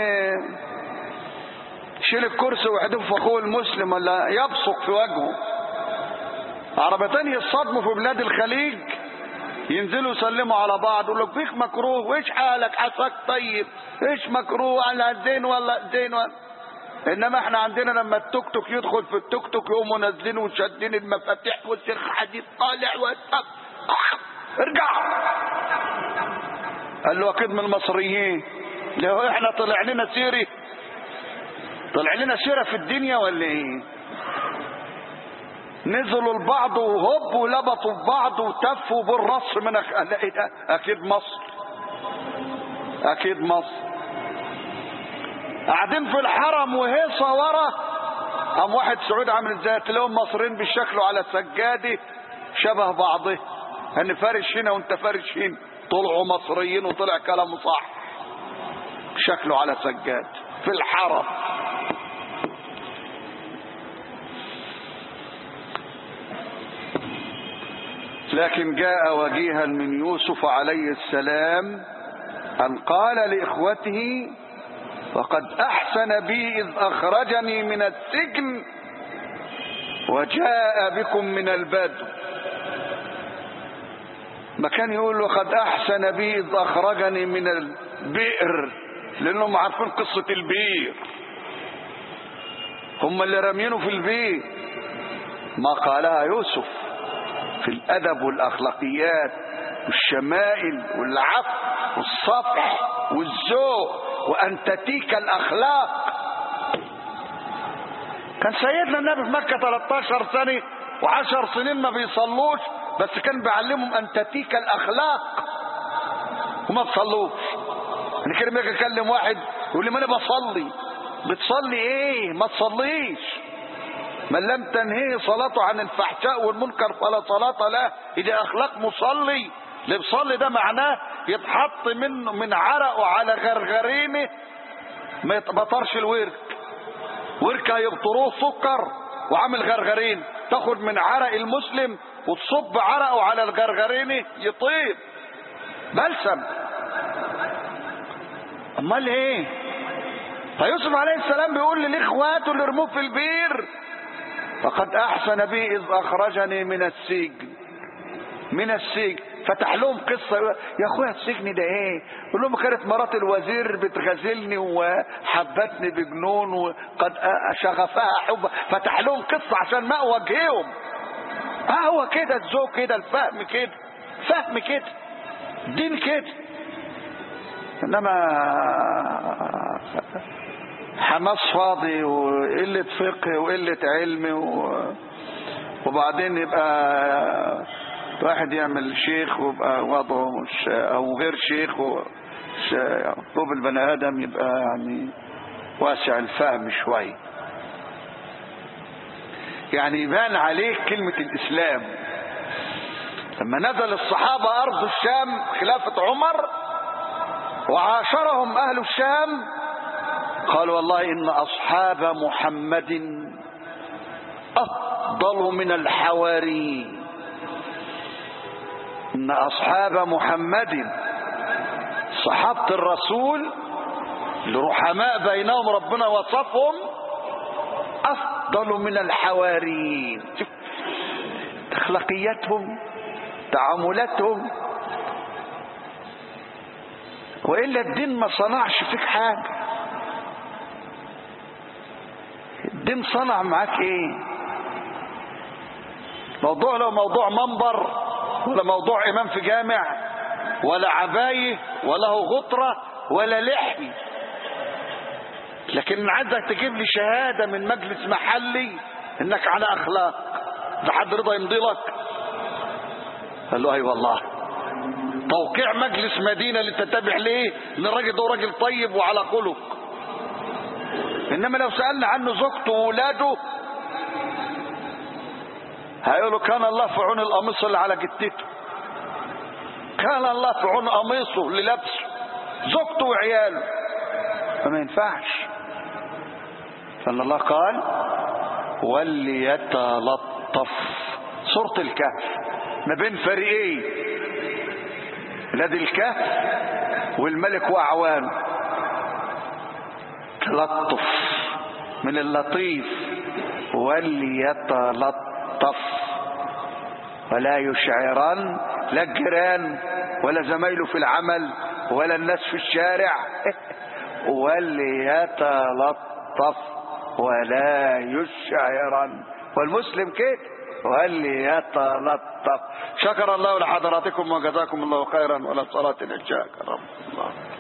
يشيل الكرسي ويحدفه في أخوه المسلم ولا يبصق في وجهه عربتين يصطدموا في بلاد الخليج ينزلوا يسلموا على بعض يقول لك فيك مكروه وايش حالك عساك طيب ايش مكروه على زين ولا زين ولا انما احنا عندنا لما التوك توك يدخل في التوك توك يقوموا نازلين وشادين المفاتيح والسيخ حديد طالع وطب ارجع قال له اكيد من المصريين لو احنا طلع لنا سيري طلع لنا سيره في الدنيا ولا ايه نزلوا البعض وهب ولبطوا في بعض وتفوا بالرص من أخ... اكيد مصر اكيد مصر قاعدين في الحرم وهيصه ورا قام واحد سعودي عامل ازاي تلاقيهم مصريين بيشكلوا على سجاده شبه بعضه ان فارش هنا وانت فارش هنا طلعوا مصريين وطلع كلامه صح شكله على سجاد في الحرم لكن جاء وجيها من يوسف عليه السلام أن قال لإخوته وقد أحسن بي إذ أخرجني من السجن وجاء بكم من البدو ما كان يقول وقد أحسن بي إذ أخرجني من البئر لأنهم عارفين قصة البئر هم اللي رمينه في البئر ما قالها يوسف في الأدب والأخلاقيات والشمائل والعفو والصفح والذوق وأن تتيك الأخلاق كان سيدنا النبي في مكة 13 سنة وعشر سنين ما بيصلوش بس كان بيعلمهم أن تتيك الأخلاق وما تصلوش أنا كده ما أكلم واحد يقول لي ما أنا بصلي بتصلي إيه ما تصليش من لم تنهيه صلاته عن الفحشاء والمنكر فلا صلاة له إذا أخلاق مصلي اللي بيصلي ده معناه يتحط منه من عرقه على غرغرينه ما يتبطرش الورك ورك هيبطروه سكر وعامل غرغرين تاخد من عرق المسلم وتصب عرقه على الغرغرينه يطيب بلسم امال ايه فيوسف عليه السلام بيقول لاخواته اللي رموه في البير فقد احسن بي اذ اخرجني من السجن من السجن فتح لهم قصه يا اخويا السجن ده ايه يقول لهم كانت مرات الوزير بتغازلني وحبتني بجنون وقد شغفها حب فتح لهم قصه عشان ما وجههم اه هو كده الذوق كده الفهم كده فهم كده الدين كده انما حماس فاضي وقلة فقه وقلة علم و... وبعدين يبقى واحد يعمل شيخ ويبقى وضعه مش او غير شيخ طوب البني ادم يبقى يعني واسع الفهم شوي يعني يبان عليه كلمة الاسلام لما نزل الصحابة ارض الشام خلافة عمر وعاشرهم اهل الشام قالوا والله ان اصحاب محمد افضل من الحواري ان اصحاب محمد صحابة الرسول الرحماء بينهم ربنا وصفهم افضل من الحواريين اخلاقياتهم تعاملاتهم والا الدين ما صنعش فيك حاجه الدين صنع معاك ايه موضوع لو موضوع منبر ولا موضوع امام في جامع ولا عبايه ولا هو غطرة ولا لحي لكن عايزك تجيب لي شهادة من مجلس محلي انك على اخلاق ده حد رضا يمضي لك قال له اي والله توقيع مجلس مدينة اللي تتبع ليه ان الراجل ده راجل طيب وعلى خلق انما لو سألنا عنه زوجته وولاده هيقولوا كان الله في عون القميص اللي على جتته كان الله في عون قميصه اللي لابسه زوجته وعياله فما ينفعش فان الله قال وليتلطف سورة الكهف ما بين فريقين نادي الكهف والملك واعوانه تلطف من اللطيف وليتلطف ولا يشعرن لا الجيران ولا زمايله في العمل ولا الناس في الشارع وليتلطف ولا يشعرن والمسلم كده وليتلطف شكر الله لحضراتكم وجزاكم الله خيرا ولا صلاة العشاء رب الله